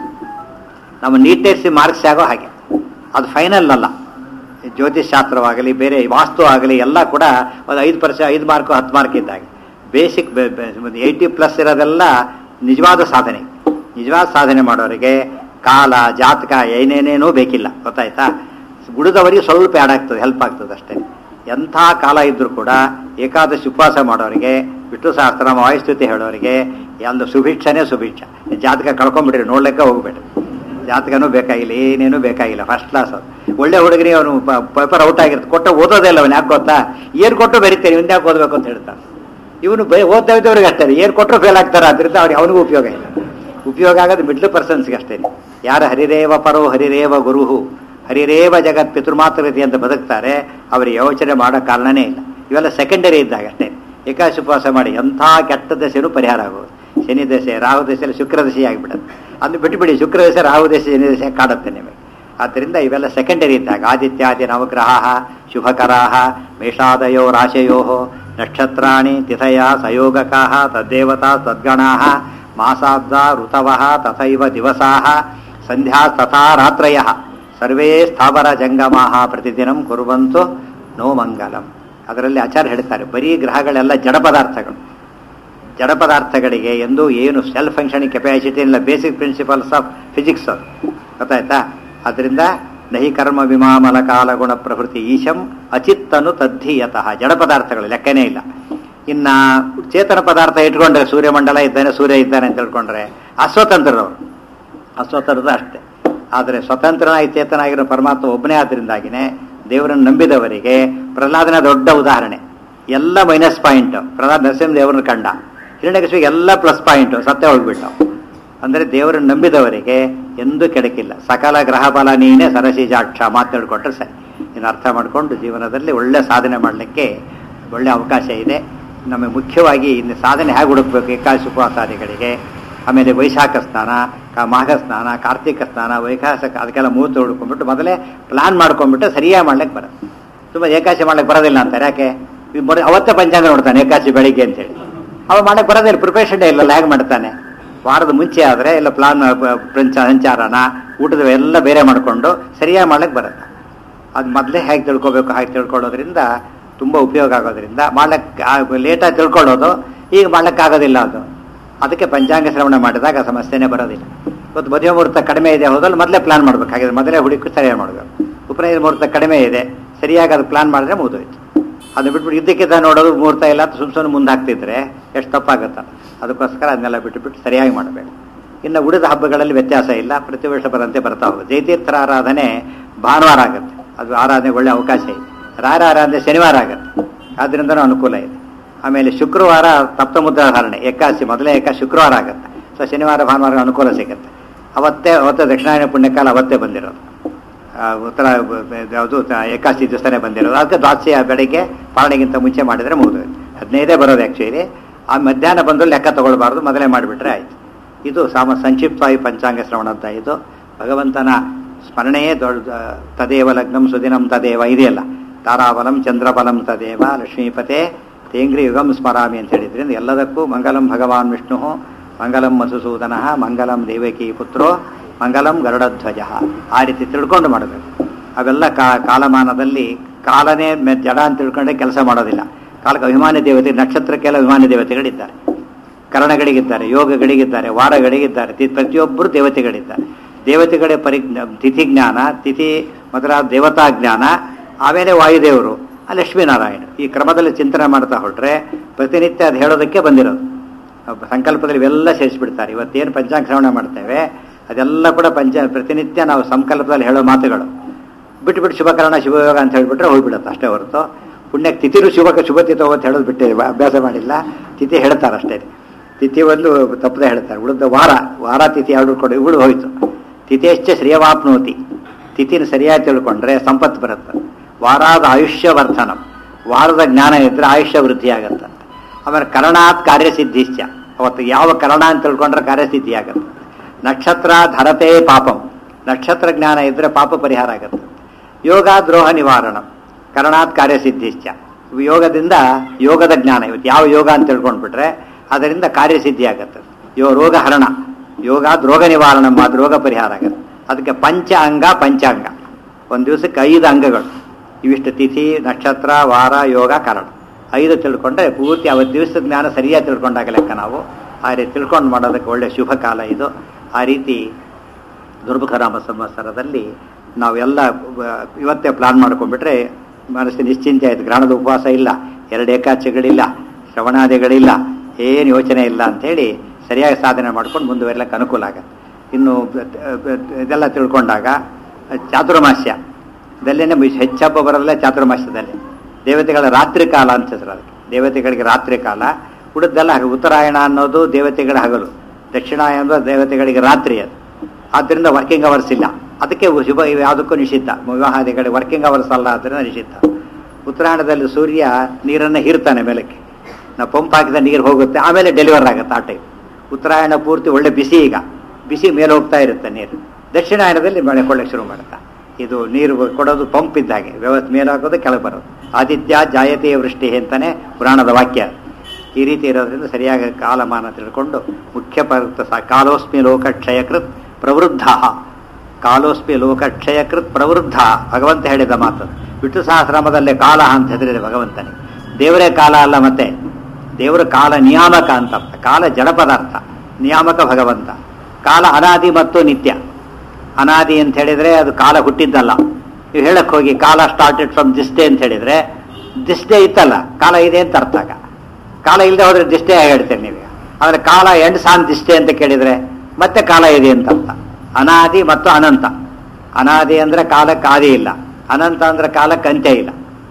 ನಮ್ಮ ನೀಟೇರಿಸಿ ಮಾರ್ಕ್ಸ್ ಆಗೋ ಹಾಗೆ ಅದು ಫೈನಲ್ ಅಲ್ಲ ಈ ಜ್ಯೋತಿಷ್ ಶಾಸ್ತ್ರವಾಗಲಿ ಬೇರೆ ವಾಸ್ತು ಆಗಲಿ ಎಲ್ಲ ಕೂಡ ಒಂದು ಐದು ಪರ್ಸೆ ಐದು ಮಾರ್ಕು ಹತ್ತು ಮಾರ್ಕ್ ಇದ್ದಾಗೆ ಬೇಸಿಕ್ ಏಯ್ಟಿ ಪ್ಲಸ್ ಇರೋದೆಲ್ಲ ನಿಜವಾದ ಸಾಧನೆ ನಿಜವಾದ ಸಾಧನೆ ಮಾಡೋರಿಗೆ ಕಾಲ ಜಾತಕ ಏನೇನೇನೂ ಬೇಕಿಲ್ಲ ಗೊತ್ತಾಯ್ತಾ ಉಳಿದವರಿಗೆ ಸ್ವಲ್ಪ ಆ್ಯಡ್ ಆಗ್ತದೆ ಹೆಲ್ಪ್ ಆಗ್ತದೆ ಅಷ್ಟೇ ಎಂಥ ಕಾಲ ಇದ್ರೂ ಕೂಡ ಏಕಾದಶಿ ಉಪವಾಸ ಮಾಡೋರಿಗೆ ವಿಷ್ಣು ಸಹಸ್ರ ವಾಯುಸ್ತುತಿ ಹೇಳೋರಿಗೆ ಒಂದು ಸುಭಿಕ್ಷನೇ ಸುಭಿಕ್ಷ ಜಾತಕ ಕಳ್ಕೊಂಡ್ಬಿಟ್ರಿ ನೋಡ್ಲಿಕ್ಕೆ ಹೋಗ್ಬೇಡ್ರಿ ಜಾತಕನೂ ಬೇಕಾಗಿಲ್ಲ ಏನೇನೂ ಬೇಕಾಗಿಲ್ಲ ಫಸ್ಟ್ ಕ್ಲಾಸ್ ಅದು ಒಳ್ಳೆ ಹುಡುಗರಿಗೆ ಅವನು ಪೇಪರ್ ಔಟ್ ಆಗಿರುತ್ತೆ ಕೊಟ್ಟು ಓದೋದೇ ಇಲ್ಲ ಅವನು ಯಾಕೆ ಗೊತ್ತಾ ಏನು ಕೊಟ್ಟು ಬರೀತೇನೆ ಇವ್ನು ಯಾಕೆ ಓದಬೇಕು ಅಂತ ಹೇಳ್ತಾನೆ ಇವನು ಬೈ ಓದ್ತಾ ಇದ್ದವ್ರಿಗೆ ಅಷ್ಟೇ ಏನು ಕೊಟ್ಟರು ಫೇಲ್ ಆಗ್ತಾರೆ ಅದರಿಂದ ಅವ್ರಿಗೆ ಅವನಿಗೂ ಉಪಯೋಗ ಇಲ್ಲ ಉಪಯೋಗ ಆಗೋದು ಮಿಡ್ಲ್ ಪರ್ಸನ್ಸ್ಗೆ ಅಷ್ಟೇ ಯಾರು ಹರಿರೇವ ಪರೋ ಹರಿರೇವ ಗುರುಹು ಹರಿರೇವ ಜಗತ್ ಪಿತೃಮಾತೃತಿ ಅಂತ ಬದುಕ್ತಾರೆ ಅವರಿಗೆ ಯೋಚನೆ ಮಾಡೋ ಕಾರಣನೇ ಇಲ್ಲ ಇವೆಲ್ಲ ಸೆಕೆಂಡರಿ ಇದ್ದಾಗ ಅಷ್ಟೇ ಏಕಾಶಿ ಉಪವಾಸ ಮಾಡಿ ಎಂಥ ಕೆಟ್ಟ ದಶೆನೂ ಪರಿಹಾರ ಆಗೋದು ಶನಿ ದಶೆ ರಾಹು ದಶೆಯಲ್ಲಿ ಶುಕ್ರ ದಶೆ ಆಗಿಬಿಡುತ್ತೆ ಅದು ಬಿಟ್ಟುಬಿಡಿ ಶುಕ್ರ ದಶೆ ರಾಹು ದಶೆ ಶನಿ ದಶೆ ಕಾಡುತ್ತೆ ನಿಮಗೆ ಆದ್ದರಿಂದ ಇವೆಲ್ಲ ಸೆಕೆಂಡರಿ ಇದ್ದಾಗ ಆದಿತ್ಯಾದಿ ನವಗ್ರಹ ಶುಭಕರಾ ಮೇಷಾದಯೋ ರಾಶಯೋ ನಕ್ಷತ್ರಾಣಿ ತಿಥಯ ಸಯೋಗಕಾ ತದ್ದೇವತಾ ತದ್ಗಣಾ ಮಾಸಾಬ್ದ ಋತವ ತಥೈವ ದಿವಸಾ ಸಂಧ್ಯಾ ತಥಾ ರಾತ್ರಯ ಸರ್ವೇ ಸ್ಥಾವರ ಜಂಗಮಾ ಪ್ರತಿದಿನಂ ಕುರುವಂತು ನೋ ಮಂಗಲಂ ಅದರಲ್ಲಿ ಆಚಾರ್ಯ ಹೇಳ್ತಾರೆ ಬರೀ ಗ್ರಹಗಳೆಲ್ಲ ಜಡ ಪದಾರ್ಥಗಳು ಜಡ ಪದಾರ್ಥಗಳಿಗೆ ಎಂದು ಏನು ಸೆಲ್ಫ್ ಫಂಕ್ಷನಿಂಗ್ ಕೆಪಾಸಿಟಿ ಇಲ್ಲ ಬೇಸಿಕ್ ಪ್ರಿನ್ಸಿಪಲ್ಸ್ ಆಫ್ ಫಿಸಿಕ್ಸ್ ಅದು ಗೊತ್ತಾಯ್ತಾ ಅದರಿಂದ ನಹಿ ಕರ್ಮ ವಿಮಾಮಲ ಕಾಲ ಗುಣ ಪ್ರವೃತ್ತಿ ಈಶಂ ಅಚಿತ್ತನು ತದ್ಧೀಯತಃ ಜಡ ಪದಾರ್ಥಗಳು ಲೆಕ್ಕನೇ ಇಲ್ಲ ಇನ್ನ ಚೇತನ ಪದಾರ್ಥ ಇಟ್ಕೊಂಡ್ರೆ ಸೂರ್ಯಮಂಡಲ ಇದ್ದಾನೆ ಸೂರ್ಯ ಇದ್ದಾನೆ ಅಂತ ತಿಳ್ಕೊಂಡ್ರೆ ಅಸ್ವತಂತ್ರರವರು ಅಸ್ವತಂತ್ರದ ಅಷ್ಟೇ ಆದರೆ ಸ್ವತಂತ್ರನಾಗಿ ಚೇತನಾಗಿರೋ ಪರಮಾತ್ಮ ಒಬ್ಬನೇ ಆದ್ದರಿಂದಾಗಿನೇ ದೇವರನ್ನು ನಂಬಿದವರಿಗೆ ಪ್ರಹ್ಲಾದನ ದೊಡ್ಡ ಉದಾಹರಣೆ ಎಲ್ಲ ಮೈನಸ್ ಪಾಯಿಂಟ್ ಪ್ರಹ್ಲಾದ್ ನರಸಿಂಹ ದೇವರನ್ನ ಕಂಡ ಹಿರಣ್ಯಕಶಿಪಿಗೆ ಎಲ್ಲ ಪ್ಲಸ್ ಪಾಯಿಂಟ್ ಸತ್ಯ ಹೋಗ್ಬಿಟ್ಟು ಅಂದರೆ ದೇವರನ್ನು ನಂಬಿದವರಿಗೆ ಎಂದೂ ಕೆಡಕಿಲ್ಲ ಸಕಲ ಗ್ರಹ ಬಲ ನೀನೇ ಸರಸಿಜಾಕ್ಷ ಮಾತಾಡ್ಕೊಟ್ರೆ ಸರಿ ಇನ್ನು ಅರ್ಥ ಮಾಡಿಕೊಂಡು ಜೀವನದಲ್ಲಿ ಒಳ್ಳೆ ಸಾಧನೆ ಮಾಡಲಿಕ್ಕೆ ಒಳ್ಳೆ ಅವಕಾಶ ಇದೆ ನಮಗೆ ಮುಖ್ಯವಾಗಿ ಇನ್ನು ಸಾಧನೆ ಹೇಗೆ ಹುಡುಕ್ಬೇಕು ಏಕಾದಶಿ ಉಪವಾಸಾದಿಗಳಿಗೆ ಆಮೇಲೆ ವೈಶಾಖ ಸ್ನಾನ ಕ- ಮಾಘ ಸ್ನಾನ ಕಾರ್ತಿಕ ಸ್ನಾನ ವೈಕಾಸ ಅದಕ್ಕೆಲ್ಲ ಮುಹೂರ್ತ ಹುಡ್ಕೊಂಡ್ಬಿಟ್ಟು ಮೊದಲೇ ಪ್ಲಾನ್ ಮಾಡ್ಕೊಂಡ್ಬಿಟ್ಟು ಸರಿಯಾಗಿ ಮಾಡ್ಲಿಕ್ಕೆ ಬರುತ್ತೆ ತುಂಬ ಏಕಾಶಿ ಮಾಡ್ಲಿಕ್ಕೆ ಬರೋದಿಲ್ಲ ಅಂತಾರೆ ಯಾಕೆ ಇದು ಮೊದಲು ಅವತ್ತೇ ಪಂಚಾಂಗ ನೋಡ್ತಾನೆ ಏಕಾಶಿ ಬೆಳಿಗ್ಗೆ ಅಂತೇಳಿ ಅವ ಮಾಡಕ್ಕೆ ಬರೋದಿಲ್ಲ ಪ್ರಿಪರೇಷನ್ ಡೇ ಇಲ್ಲ ಹೇಗೆ ಮಾಡ್ತಾನೆ ವಾರದ ಮುಂಚೆ ಆದರೆ ಎಲ್ಲ ಪ್ಲಾನ್ ಪ್ರಂಚ ಸಂಚಾರನ ಊಟದ ಎಲ್ಲ ಬೇರೆ ಮಾಡಿಕೊಂಡು ಸರಿಯಾಗಿ ಮಾಡ್ಲಿಕ್ಕೆ ಬರುತ್ತೆ ಅದು ಮೊದಲೇ ಹೇಗೆ ತಿಳ್ಕೊಬೇಕು ಹಾಗೆ ತಿಳ್ಕೊಳ್ಳೋದ್ರಿಂದ ತುಂಬ ಉಪಯೋಗ ಆಗೋದ್ರಿಂದ ಮಾಡ್ಲಿಕ್ಕೆ ಲೇಟಾಗಿ ತಿಳ್ಕೊಳ್ಳೋದು ಈಗ ಮಾಡ್ಲಿಕ್ಕಾಗೋದಿಲ್ಲ ಅದು ಅದಕ್ಕೆ ಪಂಚಾಂಗ ಶ್ರವಣ ಮಾಡಿದಾಗ ಸಮಸ್ಯೆನೇ ಬರೋದಿಲ್ಲ ಇವತ್ತು ಮದುವೆ ಮುಹೂರ್ತ ಕಡಿಮೆ ಇದೆ ಹೋದಲ್ಲಿ ಮೊದಲೇ ಪ್ಲಾನ್ ಮಾಡ್ಬೇಕು ಹಾಗಿದ್ರೆ ಮೊದಲೇ ಹುಡುಕಿ ಸರಿಯಾಗಿ ಮಾಡಬೇಕು ಉಪನಯನ ಮುಹೂರ್ತ ಕಡಿಮೆ ಇದೆ ಸರಿಯಾಗಿ ಅದು ಪ್ಲಾನ್ ಮಾಡಿದ್ರೆ ಮುಗಿದೋಯ್ತು ಅದು ಬಿಟ್ಬಿಟ್ಟು ಇದ್ದಕ್ಕಿದ್ದ ನೋಡೋದು ಮುಹೂರ್ತ ಇಲ್ಲ ಅಂತ ಸುಮ್ ಸುಮ್ಮನೆ ಮುಂದೆ ಹಾಕ್ತಿದ್ರೆ ಎಷ್ಟು ತಪ್ಪಾಗುತ್ತೆ ಅದಕ್ಕೋಸ್ಕರ ಅದನ್ನೆಲ್ಲ ಬಿಟ್ಟುಬಿಟ್ಟು ಸರಿಯಾಗಿ ಮಾಡಬೇಕು ಇನ್ನು ಉಳಿದ ಹಬ್ಬಗಳಲ್ಲಿ ವ್ಯತ್ಯಾಸ ಇಲ್ಲ ಪ್ರತಿ ವರ್ಷ ಬರಂತೆ ಬರ್ತಾ ಹೋಗುತ್ತೆ ಜೈತೀರ್ಥರ ಆರಾಧನೆ ಭಾನುವಾರ ಆಗುತ್ತೆ ಅದು ಆರಾಧನೆ ಒಳ್ಳೆ ಅವಕಾಶ ಇದೆ ರಾರ ಆರಾಧನೆ ಶನಿವಾರ ಆಗುತ್ತೆ ಆದ್ರಿಂದನೂ ಅನುಕೂಲ ಇದೆ ಆಮೇಲೆ ಶುಕ್ರವಾರ ತಪ್ತಮುದ್ರಾಧಾರಣೆ ಏಕಾದಶಿ ಮೊದಲೇ ಏಕ ಶುಕ್ರವಾರ ಆಗುತ್ತೆ ಸೊ ಶನಿವಾರ ಭಾನುವಾರ ಅನುಕೂಲ ಸಿಗುತ್ತೆ ಅವತ್ತೇ ಅವತ್ತೇ ದಕ್ಷಿಣಾಯನ ಪುಣ್ಯಕಾಲ ಅವತ್ತೇ ಬಂದಿರೋದು ಆ, ಉತ್ತರ ಯಾವುದು ಏಕಾದಶಿ ದಿವಸನೇ ಬಂದಿರೋದು ಅದಕ್ಕೆ ದ್ವಾದಶಿ ಬೆಳಿಗ್ಗೆ ಪಾಲನೆಗಿಂತ ಮುಂಚೆ ಮಾಡಿದರೆ ಮುಗಿದು ಹದಿನೈದೇ ಬರೋದು ಆ್ಯಕ್ಚುಲಿ ಆ ಮಧ್ಯಾಹ್ನ ಬಂದು ಲೆಕ್ಕ ತಗೊಳ್ಬಾರ್ದು ಮೊದಲೇ ಮಾಡಿಬಿಟ್ರೆ ಆಯ್ತು ಇದು ಸಾಮ ಸಂಕ್ಷಿಪ್ತವಾಗಿ ಪಂಚಾಂಗ ಶ್ರವಣ ಅಂತ ಇದು ಭಗವಂತನ ಸ್ಮರಣೆಯೇ ದೊಡ್ಡ ತದೇವ ಲಗ್ನಂ ಸುದಿನಂ ತದೇವ ಇದೆಯಲ್ಲ ತಾರಾಬಲಂ ಚಂದ್ರಬಲಂ ತದೇವ ಲಕ್ಷ್ಮೀಪತೆ ತೇಂಗ್ರಿ ಯುಗಂ ಸ್ಮರಾಮಿ ಅಂತ ಹೇಳಿದ್ರಿಂದ ಎಲ್ಲದಕ್ಕೂ ಮಂಗಲಂ ಭಗವಾನ್ ವಿಷ್ಣು ಮಂಗಲಂ ಮಧುಸೂದನ ಮಂಗಲಂ ದೇವಕಿ ಪುತ್ರೋ ಮಂಗಲಂ ಗರುಡಧ್ವಜ ಆ ರೀತಿ ತಿಳ್ಕೊಂಡು ಮಾಡಬೇಕು ಅವೆಲ್ಲ ಕಾ ಕಾಲಮಾನದಲ್ಲಿ ಕಾಲನೇ ಮೆ- ಜಡ ಅಂತ ತಿಳ್ಕೊಂಡೆ ಕೆಲಸ ಮಾಡೋದಿಲ್ಲ ಕಾಲಕ್ಕೆ ಅಭಿಮಾನಿ ದೇವತೆ ನಕ್ಷತ್ರಕ್ಕೆಲ್ಲ ಅಭಿಮಾನಿ ದೇವತೆಗಳಿದ್ದಾರೆ ಕರಣಗಳಿಗಿದ್ದಾರೆ ಯೋಗಗಳಿಗಿದ್ದಾರೆ ವಾರಗಳಿಗಿದ್ದಾರೆ ತಿ- ಪ್ರತಿಯೊಬ್ಬರು ದೇವತೆಗಳಿದ್ದಾರೆ ದೇವತೆಗಳ ಪರಿಜ್ಞಾ ತಿಥಿ ಜ್ಞಾನ ತಿಥಿ ಮೊದಲಾದ ದೇವತಾ ಜ್ಞಾನ ಆಮೇಲೆ ವಾಯುದೇವರು ಆ ಲಕ್ಷ್ಮೀನಾರಾಯಣ ಈ ಕ್ರಮದಲ್ಲಿ ಚಿಂತನೆ ಮಾಡ್ತಾ ಹೊರಟ್ರೆ ಪ್ರತಿನಿತ್ಯ ಅದು ಹೇಳೋದಕ್ಕೆ ಬಂದಿರೋದು ಒಬ್ಬ ಸಂಕಲ್ಪದಲ್ಲಿ ಇವೆಲ್ಲ ಸೇರಿಸ್ಬಿಡ್ತಾರೆ ಇವತ್ತೇನು ಪಂಚಾಂಗ ಶ್ರವಣ ಮಾಡ್ತೇವೆ ಅದೆಲ್ಲ ಕೂಡ ಪಂಚ ಪ್ರತಿನಿತ್ಯ ನಾವು ಸಂಕಲ್ಪದಲ್ಲಿ ಹೇಳೋ ಮಾತುಗಳು ಬಿಟ್ಟು ಬಿಟ್ಟು ಶುಭಕರಣ ಶುಭಯೋಗ ಅಂತ ಹೇಳ್ಬಿಟ್ರೆ ಹೋಗ್ಬಿಡುತ್ತೆ ಅಷ್ಟೇ ಹೊರತು ಪುಣ್ಯಕ್ಕೆ ತಿಥಿರು ಶುಭ ಶುಭ ತಿಥಿ ಅಂತ ಹೇಳೋದು ಬಿಟ್ಟೆ ಅಭ್ಯಾಸ ಮಾಡಿಲ್ಲ ತಿಥಿ ಹೇಳ್ತಾರೆ ಅಷ್ಟೇ ತಿಥಿ ಒಂದು ತಪ್ಪದೆ ಹೇಳ್ತಾರೆ ಉಳಿದ ವಾರ ವಾರ ತಿಥಿ ಎರಡು ಕೊಡು ಇವಳು ಹೋಯ್ತು ತಿಥಿಯಶ್ಚ ಶ್ರೇಯವಾಪ್ನೋತಿ ತಿಥಿನ ಸರಿಯಾಗಿ ತಿಳ್ಕೊಂಡ್ರೆ ಸಂಪತ್ತು ಬರುತ್ತೆ ವಾರಾದ ಆಯುಷ್ಯ ವರ್ಧನ ವಾರದ ಜ್ಞಾನ ಇದ್ರೆ ಆಯುಷ್ಯ ವೃದ್ಧಿ ಆಗತ್ತೆ ಆಮೇಲೆ ಕರಣಾತ್ ಕಾರ್ಯಸಿದ್ಧಿಶ್ಚ ಅವತ್ತು ಯಾವ ಕರಣ ಅಂತ ತಿಳ್ಕೊಂಡ್ರೆ ಕಾರ್ಯಸಿದ್ಧಿ ಆಗತ್ತೆ ನಕ್ಷತ್ರ ಧರತೆ ಪಾಪಂ ನಕ್ಷತ್ರ ಜ್ಞಾನ ಇದ್ರೆ ಪಾಪ ಪರಿಹಾರ ಆಗತ್ತೆ ಯೋಗ ದ್ರೋಹ ನಿವಾರಣ ಕರಣಾತ್ ಕಾರ್ಯಸಿದ್ಧಿಶ್ಚ ಯೋಗದಿಂದ ಯೋಗದ ಜ್ಞಾನ ಇವತ್ತು ಯಾವ ಯೋಗ ಅಂತ ತಿಳ್ಕೊಂಡ್ಬಿಟ್ರೆ ಅದರಿಂದ ಕಾರ್ಯಸಿದ್ಧಿ ಆಗತ್ತೆ ಯೋ ರೋಗ ಹರಣ ಯೋಗ ರೋಗ ನಿವಾರಣ ಮಾತ್ರ ರೋಗ ಪರಿಹಾರ ಆಗತ್ತೆ ಅದಕ್ಕೆ ಪಂಚ ಅಂಗ ಪಂಚಾಂಗ ಒಂದು ದಿವಸಕ್ಕೆ ಐದು ಅಂಗಗಳು ಇವಿಷ್ಟು ತಿಥಿ ನಕ್ಷತ್ರ ವಾರ ಯೋಗ ಕಾರಣ ಐದು ತಿಳ್ಕೊಂಡ್ರೆ ಪೂರ್ತಿ ಅವತ್ತು ದಿವಸದ ಜ್ಞಾನ ಸರಿಯಾಗಿ ತಿಳ್ಕೊಂಡಾಗ ಲೆಕ್ಕ ನಾವು ಆ ರೀತಿ ತಿಳ್ಕೊಂಡು ಮಾಡೋದಕ್ಕೆ ಒಳ್ಳೆ ಶುಭ ಕಾಲ ಇದು ಆ ರೀತಿ ದುರ್ಮುಖರಾಮ ಸಂವತ್ಸರದಲ್ಲಿ ನಾವೆಲ್ಲ ಅಹ್, ಇವತ್ತೇ ಪ್ಲಾನ್ ಮಾಡ್ಕೊಂಡ್ಬಿಟ್ರೆ ಮನಸ್ಸಿನ ನಿಶ್ಚಿಂತೆ ಆಯ್ತು ಗ್ರಹಣದ ಉಪವಾಸ ಇಲ್ಲ ಎರಡು ಏಕಾಚೆಗಳಿಲ್ಲ ಶ್ರವಣಾದಿಗಳಿಲ್ಲ ಏನು ಯೋಚನೆ ಇಲ್ಲ ಅಂಥೇಳಿ ಸರಿಯಾಗಿ ಸಾಧನೆ ಮಾಡ್ಕೊಂಡು ಮುಂದುವರಿಲಿಕ್ಕೆ ಅನುಕೂಲ ಆಗತ್ತೆ ಇನ್ನು ಬ- ಬ- ಇದೆಲ್ಲ ತಿಳ್ಕೊಂಡಾಗ ಚಾತುರ್ಮಾಸ್ಯ ದಲ್ಲೇನೆ ಹೆಚ್ಚು ಹಬ್ಬ ಬರೋದಿಲ್ಲ ಚಾತುರ್ಮಾಸ್ಯದಲ್ಲಿ ದೇವತೆಗಳ ರಾತ್ರಿ ಕಾಲ ಅಂತ ಹೆಸರು ಅದಕ್ಕೆ ದೇವತೆಗಳಿಗೆ ರಾತ್ರಿ ಕಾಲ ಉಳಿದೆಲ್ಲ ಹಾಗೆ ಉತ್ತರಾಯಣ ಅನ್ನೋದು ದೇವತೆಗಳ ಹಗಲು ದಕ್ಷಿಣಾಯನ ಅನ್ನೋದು ದೇವತೆಗಳಿಗೆ ರಾತ್ರಿ ಅದು ಆದ್ದರಿಂದ ವರ್ಕಿಂಗ್ ಅವರ್ಸ್ ಇಲ್ಲ ಅದಕ್ಕೆ ಶುಭ ಇವು ಯಾವುದಕ್ಕೂ ನಿಷಿದ್ಧ ವಿವಾಹಾದಿಗಳಿಗೆ ವರ್ಕಿಂಗ್ ಅವರ್ಸ್ ಅಲ್ಲ ಆದ್ದರಿಂದ ನಿಷಿದ್ಧ ಉತ್ತರಾಯಣದಲ್ಲಿ ಸೂರ್ಯ ನೀರನ್ನು ಹೀರ್ತಾನೆ ಮೇಲಕ್ಕೆ ನಾವು ಪಂಪ್ ಹಾಕಿದ ನೀರು ಹೋಗುತ್ತೆ ಆಮೇಲೆ ಡೆಲಿವರ್ ಆಗುತ್ತೆ ಆ ಟೈಮ್ ಉತ್ತರಾಯಣ ಪೂರ್ತಿ ಒಳ್ಳೆ ಬಿಸಿ ಈಗ ಬಿಸಿ ಮೇಲೆ ಹೋಗ್ತಾ ಇರುತ್ತೆ ನೀರು ದಕ್ಷಿಣಾಯನದಲ್ಲಿ ಮಳೆ ಕೊಳ್ಳಕ್ಕೆ ಶುರು ಮಾಡುತ್ತಾ ಇದು ನೀರು ಕೊಡೋದು ಪಂಪ್ ಇದ್ದಾಗೆ ವ್ಯವಸ್ಥೆ ಮೇಲೆ ಹಾಕೋದು ಕೆಳಗೆ ಬರೋದು ಆದಿತ್ಯ ಜಾಯತೆ ವೃಷ್ಟಿ ಅಂತಾನೆ ಪುರಾಣದ ವಾಕ್ಯ ಈ ರೀತಿ ಇರೋದ್ರಿಂದ ಸರಿಯಾಗಿ ಕಾಲಮಾನ ತಿಳ್ಕೊಂಡು ಮುಖ್ಯ ಪರ್ವತ ಸ ಕಾಲೋಸ್ಮಿ ಲೋಕಕ್ಷಯಕೃತ್ ಪ್ರವೃದ್ಧ ಕಾಲೋಸ್ಮಿ ಲೋಕಕ್ಷಯಕೃತ್ ಪ್ರವೃದ್ಧ ಭಗವಂತ ಹೇಳಿದ ಮಾತು ವಿಷ್ಣು ಸಹಸ್ರಾಮದಲ್ಲೇ ಕಾಲ ಅಂತ ಹೆಸರಿದೆ ಭಗವಂತನಿಗೆ ದೇವರೇ ಕಾಲ ಅಲ್ಲ ಮತ್ತೆ ದೇವರ ಕಾಲ ನಿಯಾಮಕ ಅಂತ ಅರ್ಥ ಕಾಲ ಜಡ ಪದಾರ್ಥ ನಿಯಾಮಕ ಭಗವಂತ ಕಾಲ ಅನಾದಿ ಮತ್ತು ನಿತ್ಯ ಅನಾದಿ ಅಂತ ಹೇಳಿದ್ರೆ ಅದು ಕಾಲ ಹುಟ್ಟಿದ್ದಲ್ಲ ನೀವು ಹೇಳಕ್ ಹೋಗಿ ಕಾಲ ಸ್ಟಾರ್ಟೆಡ್ ಫ್ರಮ್ ದಿಸ್ ಡೇ ಅಂತ ಹೇಳಿದ್ರೆ ದಿಸ್ ಡೇ ಇತ್ತಲ್ಲ ಕಾಲ ಇದೆ ಅಂತ ಅರ್ಥ ಆಗ ಕಾಲ ಇಲ್ಲದೆ ಹೋದ್ರೆ ದಿಸ್ ಡೇ ಹೇಳ್ತೇನೆ ನೀವು ಆದ್ರೆ ಕಾಲ ಎಂಡ್ ಸಾನ್ ದಿಸ್ ಡೇ ಅಂತ ಕೇಳಿದ್ರೆ ಮತ್ತೆ ಕಾಲ ಇದೆ ಅಂತ ಅರ್ಥ ಅನಾದಿ ಮತ್ತು ಅನಂತ ಅನಾದಿ ಅಂದ್ರೆ ಕಾಲಕ್ಕೆ ಆದಿ ಇಲ್ಲ ಅನಂತ ಅಂದ್ರೆ ಕಾಲಕ್ಕೆ ಅಂತ್ಯ ಇಲ್ಲ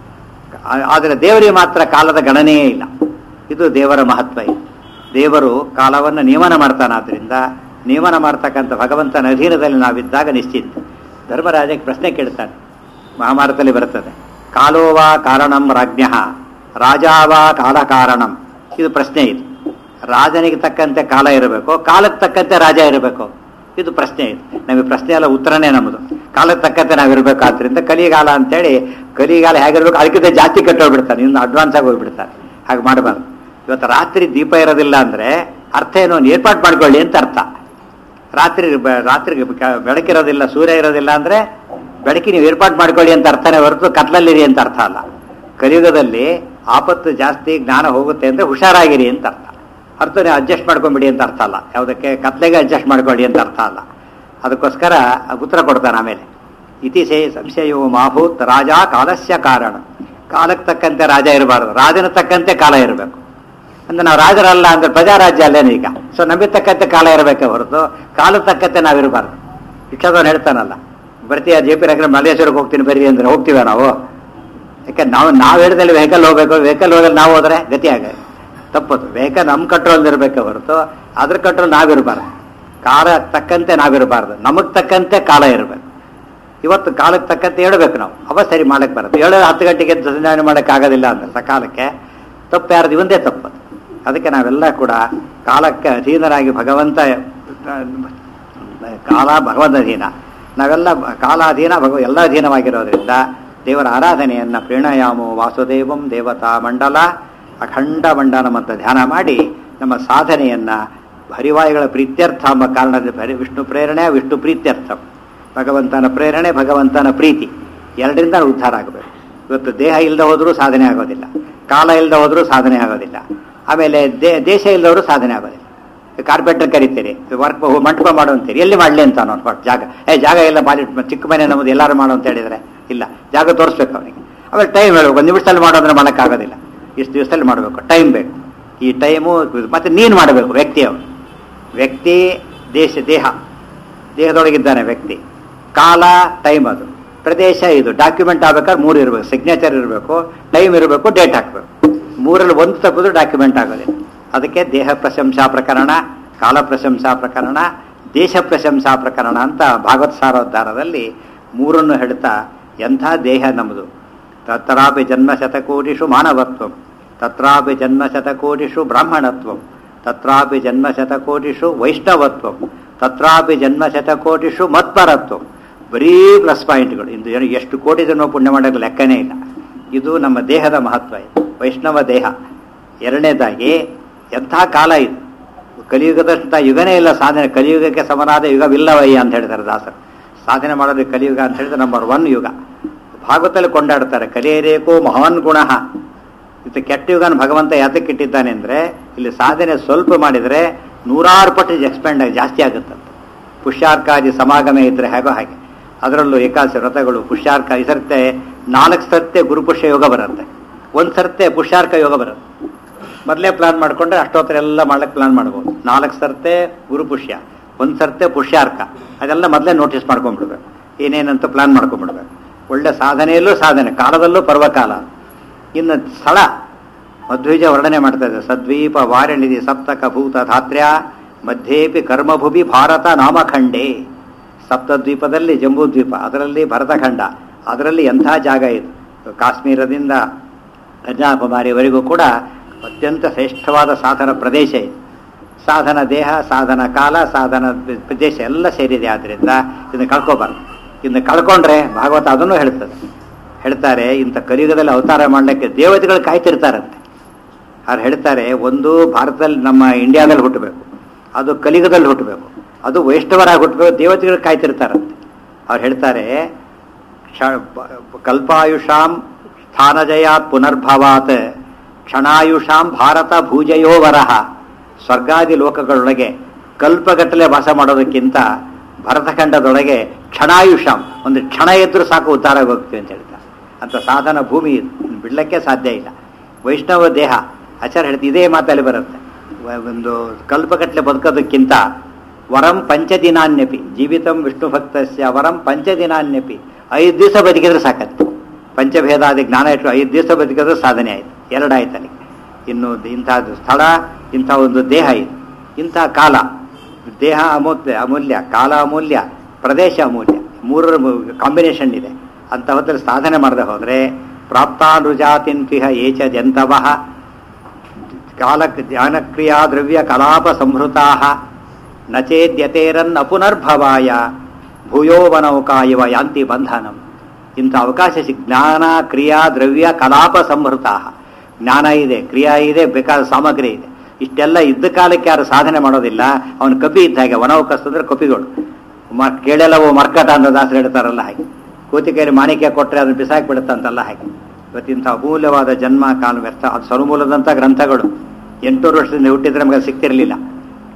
ಆ- ಆದರೆ ದೇವರಿಗೆ ಮಾತ್ರ ಕಾಲದ ಗಣನೆಯೇ ಇಲ್ಲ ಇದು ದೇವರ ಮಹತ್ವ ಇದು ದೇವರು ಕಾಲವನ್ನು ನಿಯಮನ ಮಾಡ್ತಾನಾದ್ರಿಂದ ನಿಯಮನ ಮಾಡ್ತಕ್ಕಂಥ ಭಗವಂತನ ಅಧೀನದಲ್ಲಿ ನಾವಿದ್ದಾಗ ನಿಶ್ಚಿತ ಧರ್ಮರಾಜಕ್ಕೆ ಪ್ರಶ್ನೆ ಕೇಳ್ತಾನೆ ಮಹಾಭಾರತದಲ್ಲಿ ಬರ್ತದೆ ಕಾಲೋವಾ ಕಾರಣಂ ರಾಜ್ಞ ರಾಜಾವಾ ಕಾಲ ಕಾರಣಂ ಇದು ಪ್ರಶ್ನೆ ಇದು ರಾಜನಿಗೆ ತಕ್ಕಂತೆ ಕಾಲ ಇರಬೇಕು ಕಾಲಕ್ಕೆ ತಕ್ಕಂತೆ ರಾಜ ಇರಬೇಕು ಇದು ಪ್ರಶ್ನೆ ಇದು ನಮಗೆ ಪ್ರಶ್ನೆ ಎಲ್ಲ ಉತ್ತರನೇ ನಮ್ಮದು ಕಾಲಕ್ಕೆ ತಕ್ಕಂತೆ ನಾವಿರ್ಬೇಕು ಆದ್ರಿಂದ ಕಲಿಗಾಲ ಅಂತೇಳಿ ಕಲಿಗಾಲ ಹೇಗಿರ್ಬೇಕು ಅದಕ್ಕಿಂತ ಜಾಸ್ತಿ ಕಟ್ಟೋಗ್ಬಿಡ್ತಾನೆ ಇನ್ನು ಅಡ್ವಾನ್ಸ್ ಆಗಿ ಹೋಗ್ಬಿಡ್ತಾನೆ ಹಾಗೆ ಮಾಡಬಾರ್ದು ಇವತ್ತು ರಾತ್ರಿ ದೀಪ ಇರೋದಿಲ್ಲ ಅಂದ್ರೆ ಅರ್ಥ ಏನು ಒಂದು ಏರ್ಪಾಟ್ ಮಾಡ್ಕೊಳ್ಳಿ ಅಂತ ಅರ್ಥ ರಾತ್ರಿ ಬ- ರಾತ್ರಿಗೆ ಕ- ಬೆಳಕಿರೋದಿಲ್ಲ ಸೂರ್ಯ ಇರೋದಿಲ್ಲ ಅಂದ್ರೆ ಬೆಳಕಿ ನೀವು ಏರ್ಪಾಟ್ ಮಾಡ್ಕೊಳ್ಳಿ ಅಂತ ಅರ್ಥನೇ ಹೊರತು ಕತ್ಲಲ್ಲಿರಿ ಅಂತ ಅರ್ಥ ಅಲ್ಲ ಕಲಿಯುಗದಲ್ಲಿ ಆಪತ್ತು ಜಾಸ್ತಿ ಜ್ಞಾನ ಹೋಗುತ್ತೆ ಅಂದ್ರೆ ಹುಷಾರಾಗಿರಿ ಅಂತ ಅರ್ಥ ಅರ್ಥ ನೀವು ಅಡ್ಜಸ್ಟ್ ಮಾಡ್ಕೊಂಬಿಡಿ ಅಂತ ಅರ್ಥ ಅಲ್ಲ ಯಾವುದಕ್ಕೆ ಕತ್ಲೆಗೆ ಅಡ್ಜಸ್ಟ್ ಮಾಡ್ಕೊಳ್ಳಿ ಅಂತ ಅರ್ಥ ಅಲ್ಲ ಅದಕ್ಕೋಸ್ಕರ ಉತ್ತರ ಕೊಡ್ತಾನೆ ಆಮೇಲೆ ಇತಿ ಸೇ ಸಂಶಯೋ ಮಾಭೂತ್ ರಾಜ ಕಾಲಸ್ಯ ಕಾರಣ ಕಾಲಕ್ಕೆ ತಕ್ಕಂತೆ ರಾಜ ಇರಬಾರ್ದು ರಾಜನ ತಕ್ಕಂತೆ ಕಾಲ ಇರಬೇಕು ಅಂದ್ರೆ ನಾವು ರಾಜರಲ್ಲ ಅಂದ್ರೆ ಪ್ರಜಾರಾಜ್ಯ ಅಲ್ಲೇನು ಈಗ ಸೊ ನಮಗೆ ತಕ್ಕಂತೆ ಕಾಲ ಇರಬೇಕೆ ಹೊರತು ಕಾಲದ ತಕ್ಕಂತೆ ನಾವಿರಬಾರ್ದು ಶಿಕ್ಷಕನು ಹೇಳ್ತಾನಲ್ಲ ಬರ್ತೀಯ ಜೆ ಪಿ ನಗರ ಮಲ್ಲೇಶ್ವರಕ್ಕೆ ಹೋಗ್ತೀನಿ ಬರ್ರಿ ಅಂದ್ರೆ ಹೋಗ್ತೀವ ನಾವು ಯಾಕೆ ನಾವು ನಾವು ಹೇಳಿದಲ್ಲಿ ವೆಹಿಕಲ್ ಹೋಗ್ಬೇಕು ವೆಹಿಕಲ್ ಹೋಗಲ್ಲಿ ನಾವು ಹೋದ್ರೆ ಗತಿ ಆಗ ತಪ್ಪದು ವೆಹಿಕಲ್ ನಮ್ಮ ಕಂಟ್ರೋಲ್ ಇರಬೇಕೆ ಹೊರತು ಅದ್ರ ಕಂಟ್ರೋಲ್ ನಾವಿರಬಾರ್ದು ಕಾಲ ತಕ್ಕಂತೆ ನಾವಿರಬಾರ್ದು ನಮಗೆ ತಕ್ಕಂತೆ ಕಾಲ ಇರಬೇಕು ಇವತ್ತು ಕಾಲಕ್ಕೆ ತಕ್ಕಂತೆ ಹೇಳ್ಬೇಕು ನಾವು ಅವ ಸರಿ ಮಾಡಕ್ಕೆ ಬರುತ್ತೆ ಏಳು ಹತ್ತು ಗಂಟೆಗೆ ಎದ್ದು ಸಂಧಾನ ಮಾಡಕ್ಕೆ ಆಗೋದಿಲ್ಲ ಅಂದ್ರೆ ಸಕಾಲಕ್ಕೆ ತಪ್ಪು ಯಾರ್ದು ಇವಂದೇ ತಪ್ಪು ಅದಕ್ಕೆ ನಾವೆಲ್ಲ ಕೂಡ ಕಾಲಕ್ಕೆ ಅಧೀನರಾಗಿ ಭಗವಂತ ಕಾಲ ಭಗವಂತ ಅಧೀನ ನಾವೆಲ್ಲ ಕಾಲಾಧೀನ ಭಗವ ಎಲ್ಲ ಅಧೀನವಾಗಿರೋದ್ರಿಂದ ದೇವರ ಆರಾಧನೆಯನ್ನು ಪ್ರೇಣಯಾಮೋ ವಾಸುದೇವಂ ದೇವತಾ ಮಂಡಲ ಅಖಂಡ ಮಂಡನ ಮತ್ತು ಧ್ಯಾನ ಮಾಡಿ ನಮ್ಮ ಸಾಧನೆಯನ್ನು ಹರಿವಾಯುಗಳ ಪ್ರೀತ್ಯರ್ಥ ಎಂಬ ಕಾರಣದಿಂದ ಹರಿ ವಿಷ್ಣು ಪ್ರೇರಣೆ ವಿಷ್ಣು ಪ್ರೀತ್ಯರ್ಥ ಭಗವಂತನ ಪ್ರೇರಣೆ ಭಗವಂತನ ಪ್ರೀತಿ ಎರಡರಿಂದ ಉದ್ಧಾರ ಆಗಬೇಕು ಇವತ್ತು ದೇಹ ಇಲ್ಲದೆ ಹೋದರೂ ಸಾಧನೆ ಆಗೋದಿಲ್ಲ ಕಾಲ ಇಲ್ಲದೆ ಹೋದರೂ ಸಾಧನೆ ಆಗೋದಿಲ್ಲ ಆಮೇಲೆ ದೇ ದೇಶ ಇಲ್ಲದವರು ಸಾಧನೆ ಆಗೋದಿಲ್ಲ ಕಾರ್ಪೆಂಟರ್ ಕರಿತೀರಿ ವರ್ಕ್ ಮಂಟಪ ಮಾಡು ಅಂತೀರಿ ಎಲ್ಲಿ ಮಾಡಲಿ ಅಂತ ಅನ್ನೋ ಬಟ್ ಜಾಗ ಏ ಜಾಗ ಎಲ್ಲ ಮಾಡಿ ಚಿಕ್ಕ ಮನೆ ನಮ್ಮದು ಎಲ್ಲರೂ ಮಾಡು ಅಂತ ಹೇಳಿದರೆ ಇಲ್ಲ ಜಾಗ ತೋರಿಸ್ಬೇಕು ಅವನಿಗೆ ಆಮೇಲೆ ಟೈಮ್ ಹೇಳ್ಬೇಕು ಒಂದು ನಿಮಿಷದಲ್ಲಿ ಮಾಡೋದ್ರೆ ಮಾಡೋಕ್ಕಾಗೋದಿಲ್ಲ ಇಷ್ಟು ದಿವಸದಲ್ಲಿ ಮಾಡಬೇಕು ಟೈಮ್ ಬೇಕು ಈ ಟೈಮು ಮತ್ತೆ ನೀನು ಮಾಡಬೇಕು ವ್ಯಕ್ತಿ ಅವನು ವ್ಯಕ್ತಿ ದೇಶ ದೇಹ ದೇಹದೊಳಗಿದ್ದಾನೆ ವ್ಯಕ್ತಿ ಕಾಲ ಟೈಮ್ ಅದು ಪ್ರದೇಶ ಇದು ಡಾಕ್ಯುಮೆಂಟ್ ಆಗ್ಬೇಕಾದ್ರೆ ಮೂರು ಇರಬೇಕು ಸಿಗ್ನೇಚರ್ ಇರಬೇಕು ಟೈಮ್ ಇರಬೇಕು ಡೇಟ್ ಹಾಕಬೇಕು ಮೂರಲ್ಲಿ ಒಂದು ತಪ್ಪಿದ್ರು ಡಾಕ್ಯುಮೆಂಟ್ ಆಗೋದಿಲ್ಲ ಅದಕ್ಕೆ ದೇಹ ಪ್ರಶಂಸಾ ಪ್ರಕರಣ ಕಾಲ ಪ್ರಶಂಸಾ ಪ್ರಕರಣ ದೇಶ ಪ್ರಶಂಸಾ ಪ್ರಕರಣ ಅಂತ ಭಾಗವತ್ ಸಾರೋದ್ಧಾರದಲ್ಲಿ ಮೂರನ್ನು ಹೇಳ್ತಾ ಎಂಥ ದೇಹ ನಮ್ಮದು ತತ್ರಾಪಿ ಜನ್ಮ ಶತಕೋಟಿಷು ಮಾನವತ್ವಂ ತತ್ರಾಪಿ ಜನ್ಮ ಶತಕೋಟಿಷು ಬ್ರಾಹ್ಮಣತ್ವಂ ತತ್ರಾಪಿ ಜನ್ಮ ಶತಕೋಟಿಷು ವೈಷ್ಣವತ್ವಂ ತತ್ರಾಪಿ ಜನ್ಮ ಶತಕೋಟಿಷು ಮತ್ಪರತ್ವಂ ಬರೀ ಪ್ಲಸ್ ಪಾಯಿಂಟ್ಗಳು ಇಂದು ಏನು ಎಷ್ಟು ಕೋಟಿ ಜನ್ಮ ಪುಣ್ಯ ಮಾಡೋಕ್ಕೆ ಲೆಕ್ಕನೇ ಇಲ್ಲ ಇದು ನಮ್ಮ ದೇಹದ ಮಹತ್ವ ಇದು ವೈಷ್ಣವ ದೇಹ ಎರಡನೇದಾಗಿ ಎಂಥ ಕಾಲ ಇದು ಕಲಿಯುಗದಂಥ ಯುಗನೇ ಇಲ್ಲ ಸಾಧನೆ ಕಲಿಯುಗಕ್ಕೆ ಸಮನಾದ ಯುಗವಿಲ್ಲವಯ್ಯ ಅಂತ ಹೇಳ್ತಾರೆ ದಾಸರು ಸಾಧನೆ ಮಾಡೋದಕ್ಕೆ ಕಲಿಯುಗ ಅಂತ ಹೇಳಿದ್ರೆ ನಂಬರ್ ಒನ್ ಯುಗ ಭಾಗವತಲ್ಲಿ ಕೊಂಡಾಡ್ತಾರೆ ಕಲಿಯರೇಕೋ ಮಹಾನ್ ಗುಣ ಇದು ಕೆಟ್ಟ ಯುಗನ ಭಗವಂತ ಯಾತಕ್ಕೆ ಇಟ್ಟಿದ್ದಾನೆ ಅಂದರೆ ಇಲ್ಲಿ ಸಾಧನೆ ಸ್ವಲ್ಪ ಮಾಡಿದರೆ ನೂರಾರು ಪಟ್ಟು ಎಕ್ಸ್ಪೆಂಡ್ ಆಗಿ ಜಾಸ್ತಿ ಆಗುತ್ತಂತೆ ಪುಷ್ಯಾರ್ಕಾದಿ ಸಮಾಗಮ ಇದ್ರೆ ಹೇಗೋ ಹಾಗೆ ಅದರಲ್ಲೂ ಏಕಾದಶಿ ವ್ರತಗಳು ಪುಷ್ಯಾರ್ಕ ಈ ಸರ್ತೆ ನಾಲ್ಕು ಸರ್ತೆ ಗುರುಪುಷ್ಯ ಯೋಗ ಬರುತ್ತೆ ಒಂದು ಸರ್ತೆ ಪುಷ್ಯಾರ್ಕ ಯೋಗ ಬರುತ್ತೆ ಮೊದಲೇ ಪ್ಲಾನ್ ಮಾಡಿಕೊಂಡ್ರೆ ಅಷ್ಟೊತ್ತರ ಎಲ್ಲ ಮಾಡ್ಲಿಕ್ಕೆ ಪ್ಲಾನ್ ಮಾಡ್ಬೋದು ನಾಲ್ಕು ಸರ್ತೆ ಗುರುಪುಷ್ಯ ಒಂದು ಸರ್ತೆ ಪುಷ್ಯಾರ್ಕ ಅದೆಲ್ಲ ಮೊದಲೇ ನೋಟಿಸ್ ಮಾಡ್ಕೊಂಡ್ಬಿಡ್ಬೇಕು ಏನೇನಂತ ಪ್ಲಾನ್ ಮಾಡ್ಕೊಂಡ್ಬಿಡ್ಬೇಕು ಒಳ್ಳೆ ಸಾಧನೆಯಲ್ಲೂ ಸಾಧನೆ ಕಾಲದಲ್ಲೂ ಪರ್ವಕಾಲ ಇನ್ನು ಸ್ಥಳ ಮಧ್ವಿಜ ವರ್ಣನೆ ಮಾಡ್ತಾ ಇದೆ ಸದ್ವೀಪ ವಾರಣಿಧಿ ಸಪ್ತಕ ಭೂತ ಧಾತ್ರ್ಯ ಮಧ್ಯೇಪಿ ಕರ್ಮಭುವಿ ಭಾರತ ನಾಮಖಂಡೇ ಸಪ್ತದ್ವೀಪದಲ್ಲಿ ಜಂಬೂದ್ವೀಪ ಅದರಲ್ಲಿ ಭರತಖಂಡ ಅದರಲ್ಲಿ ಎಂಥ ಜಾಗ ಇದು ಕಾಶ್ಮೀರದಿಂದ ಕನ್ಯಾಕುಮಾರಿವರೆಗೂ ಕೂಡ ಅತ್ಯಂತ ಶ್ರೇಷ್ಠವಾದ ಸಾಧನ ಪ್ರದೇಶ ಇದು ಸಾಧನ ದೇಹ ಸಾಧನ ಕಾಲ ಸಾಧನ ಪ್ರದೇಶ ಎಲ್ಲ ಸೇರಿದೆ ಆದ್ದರಿಂದ ಇದನ್ನು ಕಳ್ಕೊಬಾರ್ದು ಇದನ್ನು ಕಳ್ಕೊಂಡ್ರೆ ಭಾಗವತ ಅದನ್ನು ಹೇಳ್ತದೆ ಹೇಳ್ತಾರೆ ಇಂಥ ಕಲಿಯುಗದಲ್ಲಿ ಅವತಾರ ಮಾಡಲಿಕ್ಕೆ ದೇವತೆಗಳು ಕಾಯ್ತಿರ್ತಾರಂತೆ ಅವ್ರು ಹೇಳ್ತಾರೆ ಒಂದು ಭಾರತದಲ್ಲಿ ನಮ್ಮ ಇಂಡಿಯಾದಲ್ಲಿ ಹುಟ್ಟಬೇಕು ಅದು ಕಲಿಯುಗದಲ್ಲಿ ಹುಟ್ಟಬೇಕು ಅದು ವೈಷ್ಣವರಾಗಿ ಹುಟ್ಟಬೇಕು ದೇವತೆಗಳು ಕಾಯ್ತಿರ್ತಾರಂತೆ ಅವ್ರು ಹೇಳ್ತಾರೆ ಕ್ಷ ಕಲ್ಪಾಯುಷಾಂ ಸ್ಥಾನಜಯಾತ್ ಪುನರ್ಭವಾತ್ ಕ್ಷಣಾಯುಷಾಂ ಭಾರತ ಭೂಜಯೋ ವರಹ ಸ್ವರ್ಗಾದಿ ಲೋಕಗಳೊಳಗೆ ಕಲ್ಪಗಟ್ಟಲೆ ವಾಸ ಮಾಡೋದಕ್ಕಿಂತ ಭರತಖಂಡದೊಳಗೆ ಕ್ಷಣಾಯುಷಾಂ ಒಂದು ಕ್ಷಣ ಎದ್ರು ಸಾಕು ಉದ್ಧಾರ ಹೋಗ್ತೀವಿ ಅಂತ ಹೇಳ್ತಾರೆ ಅಂತ ಸಾಧನ ಭೂಮಿ ಇದು ಬಿಡ್ಲಿಕ್ಕೆ ಸಾಧ್ಯ ಇಲ್ಲ ವೈಷ್ಣವ ದೇಹ ಆಚಾರ ಹೇಳ್ತೀವಿ ಇದೇ ಮಾತಲ್ಲಿ ಬರುತ್ತೆ ಒಂದು ಕಲ್ಪಗಟ್ಟಲೆ ಬದುಕೋದಕ್ಕಿಂತ ವರಂ ಪಂಚದಿನಾನ್ಯಪಿ ಜೀವಿತಂ ವಿಷ್ಣು ಭಕ್ತಸ್ಯ ವರಂ ಪಂಚದಿನಾನ್ಯಪಿ ಐದು ದಿವಸ ಬದುಕಿದ್ರೆ ಸಾಕತ್ತೆ ಪಂಚಭೇದಾದಿ ಜ್ಞಾನ ಇಟ್ಟು ಐದು ದಿವಸ ಬದುಕಿದ್ರೆ ಸಾಧನೆ ಆಯಿತು ಎರಡಾಯ್ತು ಅಲ್ಲಿಗೆ ಇನ್ನು ಇಂಥ ಸ್ಥಳ ಇಂಥ ಒಂದು ದೇಹ ಇದು ಇಂಥ ಕಾಲ ದೇಹ ಅಮೂಲ್ಯ ಅಮೂಲ್ಯ ಕಾಲ ಅಮೂಲ್ಯ ಪ್ರದೇಶ ಅಮೂಲ್ಯ ಮೂರರ ಕಾಂಬಿನೇಷನ್ ಇದೆ ಅಂತ ಹೊತ್ತಲ್ಲಿ ಸಾಧನೆ ಮಾಡದೆ ಹೋದರೆ ಪ್ರಾಪ್ತಾನುಜಾತಿನ್ಪಿಹ ಏಚ ಜಂತವಃ ಕಾಲ ಧ್ಯಾನಕ್ರಿಯಾ ದ್ರವ್ಯ ಕಲಾಪ ಸಂಹೃತಾ ನಚೇದ್ಯತೇರನ್ನ ಪುನರ್ಭವಾಯ ಭೂಯೋವನೌಕಾ ಇವ ಯಾಂತಿ ಬಂಧನಂ ಇಂಥ ಅವಕಾಶ ಸಿಕ್ ಜ್ಞಾನ ಕ್ರಿಯಾ ದ್ರವ್ಯ ಕಲಾಪ ಸಂಹೃತ ಜ್ಞಾನ ಇದೆ ಕ್ರಿಯಾ ಇದೆ ಬೇಕಾದ ಸಾಮಗ್ರಿ ಇದೆ ಇಷ್ಟೆಲ್ಲ ಇದ್ದ ಕಾಲಕ್ಕೆ ಯಾರು ಸಾಧನೆ ಮಾಡೋದಿಲ್ಲ ಅವನು ಕಪಿ ಇದ್ದ ಹಾಗೆ ವನವಕಾಶ ಅಂದ್ರೆ ಕಪಿಗಳು ಮ ಕೇಳೆಲ್ಲವೋ ಮರ್ಕಟ ಅಂತ ದಾಸರು ಹೇಳ್ತಾರಲ್ಲ ಹಾಗೆ ಕೋತಿಕೈಲಿ ಮಾಣಿಕ್ಯ ಕೊಟ್ಟರೆ ಅದನ್ನು ಬಿಸಾಕಿ ಬಿಡುತ್ತಂತಲ್ಲ ಹಾಗೆ ಇವತ್ತಿಂಥ ಅಮೂಲ್ಯವಾದ ಜನ್ಮ ಕಾಲ ವ್ಯರ್ಥ ಅದು ಸರ್ವಮೂಲದಂಥ ಗ್ರಂಥಗಳು ಎಂಟೂರು ವರ್ಷದಿಂದ ಹುಟ್ಟಿದ್ರೆ ನಮಗೆ ಸಿಗ್ತಿರಲಿಲ್ಲ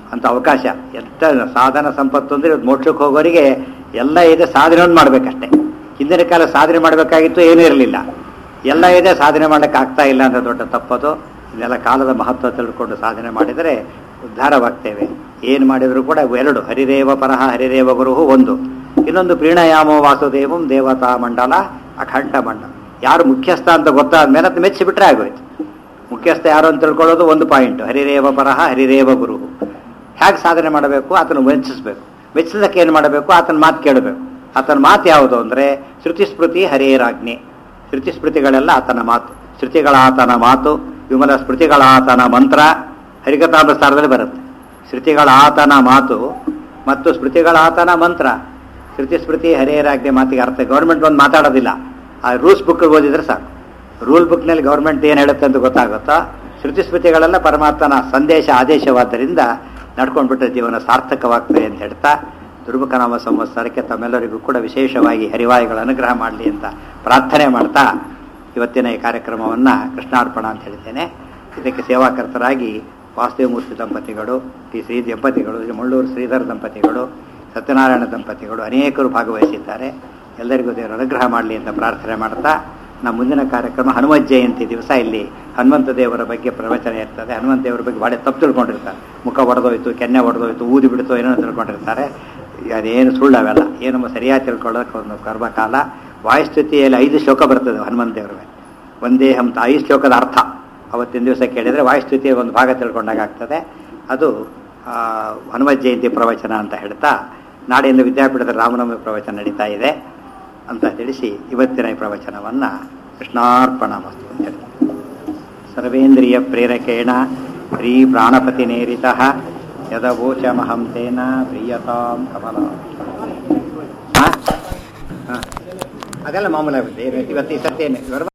ಅಂತ ಅವಕಾಶ ಎಂತ ಸಾಧನ ಸಂಪತ್ತು ಅಂದರೆ ಇವತ್ತು ಮೋಕ್ಷಕ್ಕೆ ಹೋಗೋರಿಗೆ ಎಲ್ಲ ಇದೆ ಸಾಧನೆ ಒಂದು ಮಾಡಬೇಕಷ್ಟೇ ಹಿಂದಿನ ಕಾಲ ಸಾಧನೆ ಮಾಡಬೇಕಾಗಿತ್ತು ಏನೂ ಇರಲಿಲ್ಲ ಎಲ್ಲ ಇದೆ ಸಾಧನೆ ಮಾಡಕ್ಕೆ ಆಗ್ತಾ ಇಲ್ಲ ಅಂತ ದೊಡ್ಡ ತಪ್ಪದು ಇದೆಲ್ಲ ಕಾಲದ ಮಹತ್ವ ತಿಳ್ಕೊಂಡು ಸಾಧನೆ ಮಾಡಿದರೆ ಉದ್ಧಾರವಾಗ್ತೇವೆ ಏನು ಮಾಡಿದರೂ ಕೂಡ ಎರಡು ಹರಿರೇವ ಪರಹ ಹರಿರೇವ ಗುರುಹು ಒಂದು ಇನ್ನೊಂದು ಪ್ರೀಣಯಾಮೋ ವಾಸುದೇವಂ ದೇವತಾ ಮಂಡಲ ಅಖಂಡ ಮಂಡಲ ಯಾರು ಮುಖ್ಯಸ್ಥ ಅಂತ ಗೊತ್ತಾದ ಮೇಲೆ ಅದು ಮೆಚ್ಚಿಬಿಟ್ರೆ ಆಗೋಯ್ತು ಮುಖ್ಯಸ್ಥ ಯಾರು ಅಂತ ತಿಳ್ಕೊಳ್ಳೋದು ಒಂದು ಪಾಯಿಂಟ್ ಹರಿರೇವ ಪರಹ ಹರಿರೇವ ಗುರು ಹೇಗೆ ಸಾಧನೆ ಮಾಡಬೇಕು ಆತನ ಮೆಚ್ಚಿಸ್ಬೇಕು ಮೆಚ್ಚಿಸಕ್ಕೆ ಏನು ಮಾಡಬೇಕು ಆತನ ಮಾತು ಕೇಳಬೇಕು ಆತನ ಮಾತು ಯಾವುದು ಅಂದರೆ ಶ್ರುತಿ ಸ್ಮೃತಿ ಹರಿಯರಾಜ್ಞೆ ಶ್ರುತಿ ಸ್ಮೃತಿಗಳೆಲ್ಲ ಆತನ ಮಾತು ಶ್ರುತಿಗಳ ಆತನ ಮಾತು ವಿಮಲ ಸ್ಮೃತಿಗಳ ಆತನ ಮಂತ್ರ ಹರಿಕಥಾಮೃತಾರದಲ್ಲಿ ಬರುತ್ತೆ ಶ್ರುತಿಗಳ ಆತನ ಮಾತು ಮತ್ತು ಸ್ಮೃತಿಗಳ ಆತನ ಮಂತ್ರ ಶ್ರುತಿ ಸ್ಮೃತಿ ಹರಿಯರಾಜ್ಞೆ ಮಾತಿಗೆ ಅರ್ಥ ಗೌರ್ಮೆಂಟ್ ಒಂದು ಮಾತಾಡೋದಿಲ್ಲ ಆ ರೂಲ್ಸ್ ಬುಕ್ ಓದಿದ್ರೆ ಸಾಕು ರೂಲ್ ಬುಕ್ನಲ್ಲಿ ಗೌರ್ಮೆಂಟ್ ಏನು ಹೇಳುತ್ತೆ ಅಂತ ಗೊತ್ತಾಗುತ್ತೋ ಶ್ರುತಿ ಸ್ಮೃತಿಗಳೆಲ್ಲ ಪರಮಾತ್ಮನ ಸಂದೇಶ ಆದೇಶವಾದ್ದರಿಂದ ನಡ್ಕೊಂಡ್ಬಿಟ್ರೆ ಜೀವನ ಸಾರ್ಥಕವಾಗ್ತದೆ ಅಂತ ಹೇಳ್ತಾ ದುರ್ಮುಖನಾಮ ಸಂವತ್ಸರಕ್ಕೆ ತಮ್ಮೆಲ್ಲರಿಗೂ ಕೂಡ ವಿಶೇಷವಾಗಿ ಹರಿವಾಯುಗಳ ಅನುಗ್ರಹ ಮಾಡಲಿ ಅಂತ ಪ್ರಾರ್ಥನೆ ಮಾಡ್ತಾ ಇವತ್ತಿನ ಈ ಕಾರ್ಯಕ್ರಮವನ್ನು ಕೃಷ್ಣಾರ್ಪಣ ಅಂತ ಹೇಳ್ತೇನೆ ಇದಕ್ಕೆ ಸೇವಾಕರ್ತರಾಗಿ ವಾಸುದೇವಮೂರ್ತಿ ದಂಪತಿಗಳು ಟಿ ಶ್ರೀ ದಂಪತಿಗಳು ಮುಳ್ಳೂರು ಶ್ರೀಧರ್ ದಂಪತಿಗಳು ಸತ್ಯನಾರಾಯಣ ದಂಪತಿಗಳು ಅನೇಕರು ಭಾಗವಹಿಸಿದ್ದಾರೆ ಎಲ್ಲರಿಗೂ ದೇವರ ಅನುಗ್ರಹ ಮಾಡಲಿ ಅಂತ ಪ್ರಾರ್ಥನೆ ಮಾಡ್ತಾ ನಮ್ಮ ಮುಂದಿನ ಕಾರ್ಯಕ್ರಮ ಹನುಮತ್ ಜಯಂತಿ ದಿವಸ ಇಲ್ಲಿ ಹನುಮಂತ ದೇವರ ಬಗ್ಗೆ ಪ್ರವಚನ ಇರ್ತದೆ ಹನುಮಂತ ದೇವರ ಬಗ್ಗೆ ಭಾಳ ತಪ್ಪು ತಿಳ್ಕೊಂಡಿರ್ತಾರೆ ಮುಖ ಒಡೆದೋಯ್ತು ಕೆನ್ನೆ ಒಡೆದೋಯ್ತು ಊದಿ ಬಿಡ್ತು ಏನೋ ತಿಳ್ಕೊಂಡಿರ್ತಾರೆ ಅದೇನು ಸುಳ್ಳು ಅವೆಲ್ಲ ಏನು ಸರಿಯಾಗಿ ತಿಳ್ಕೊಳ್ಳೋಕೆ ಒಂದು ಕರ್ಮಕಾಲ ವಾಯುಸ್ತುತಿಯಲ್ಲಿ ಐದು ಶ್ಲೋಕ ಬರ್ತದೆ ಹನುಮಂತ ದೇವರ ಮೇಲೆ ಒಂದೇ ಹಂತ ಐದು ಶ್ಲೋಕದ ಅರ್ಥ ಅವತ್ತಿನ ದಿವಸ ಕೇಳಿದರೆ ವಾಯುಸ್ತುತಿಯ ಒಂದು ಭಾಗ ತಿಳ್ಕೊಂಡಾಗ ಆಗ್ತದೆ ಅದು ಹನುಮತ್ ಜಯಂತಿ ಪ್ರವಚನ ಅಂತ ಹೇಳ್ತಾ ನಾಡಿನ ವಿದ್ಯಾಪೀಠದ ರಾಮನವಮಿ ಪ್ರವಚನ ನಡೀತಾ ಇದೆ ಅಂತ ತಿಳಿಸಿ ಇವತ್ತಿನ ಈ ಪ್ರವಚನವನ್ನು ಕೃಷ್ಣಾರ್ಪಣ ಮಸ್ತು ಅಂತ ಹೇಳಿ ಸರ್ವೇಂದ್ರಿಯ ಪ್ರೇರಕೇಣ ಶ್ರೀ ಪ್ರಾಣಪತಿ ನೇರಿತ ಯದವೋಚಮಹಂ ತೇನ ಪ್ರಿಯತಾಂ ಕಮಲ ಅದೆಲ್ಲ ಮಾಮೂಲಾಗುತ್ತೆ ಇವತ್ತು ಈ ಸತ್ಯ ಏನು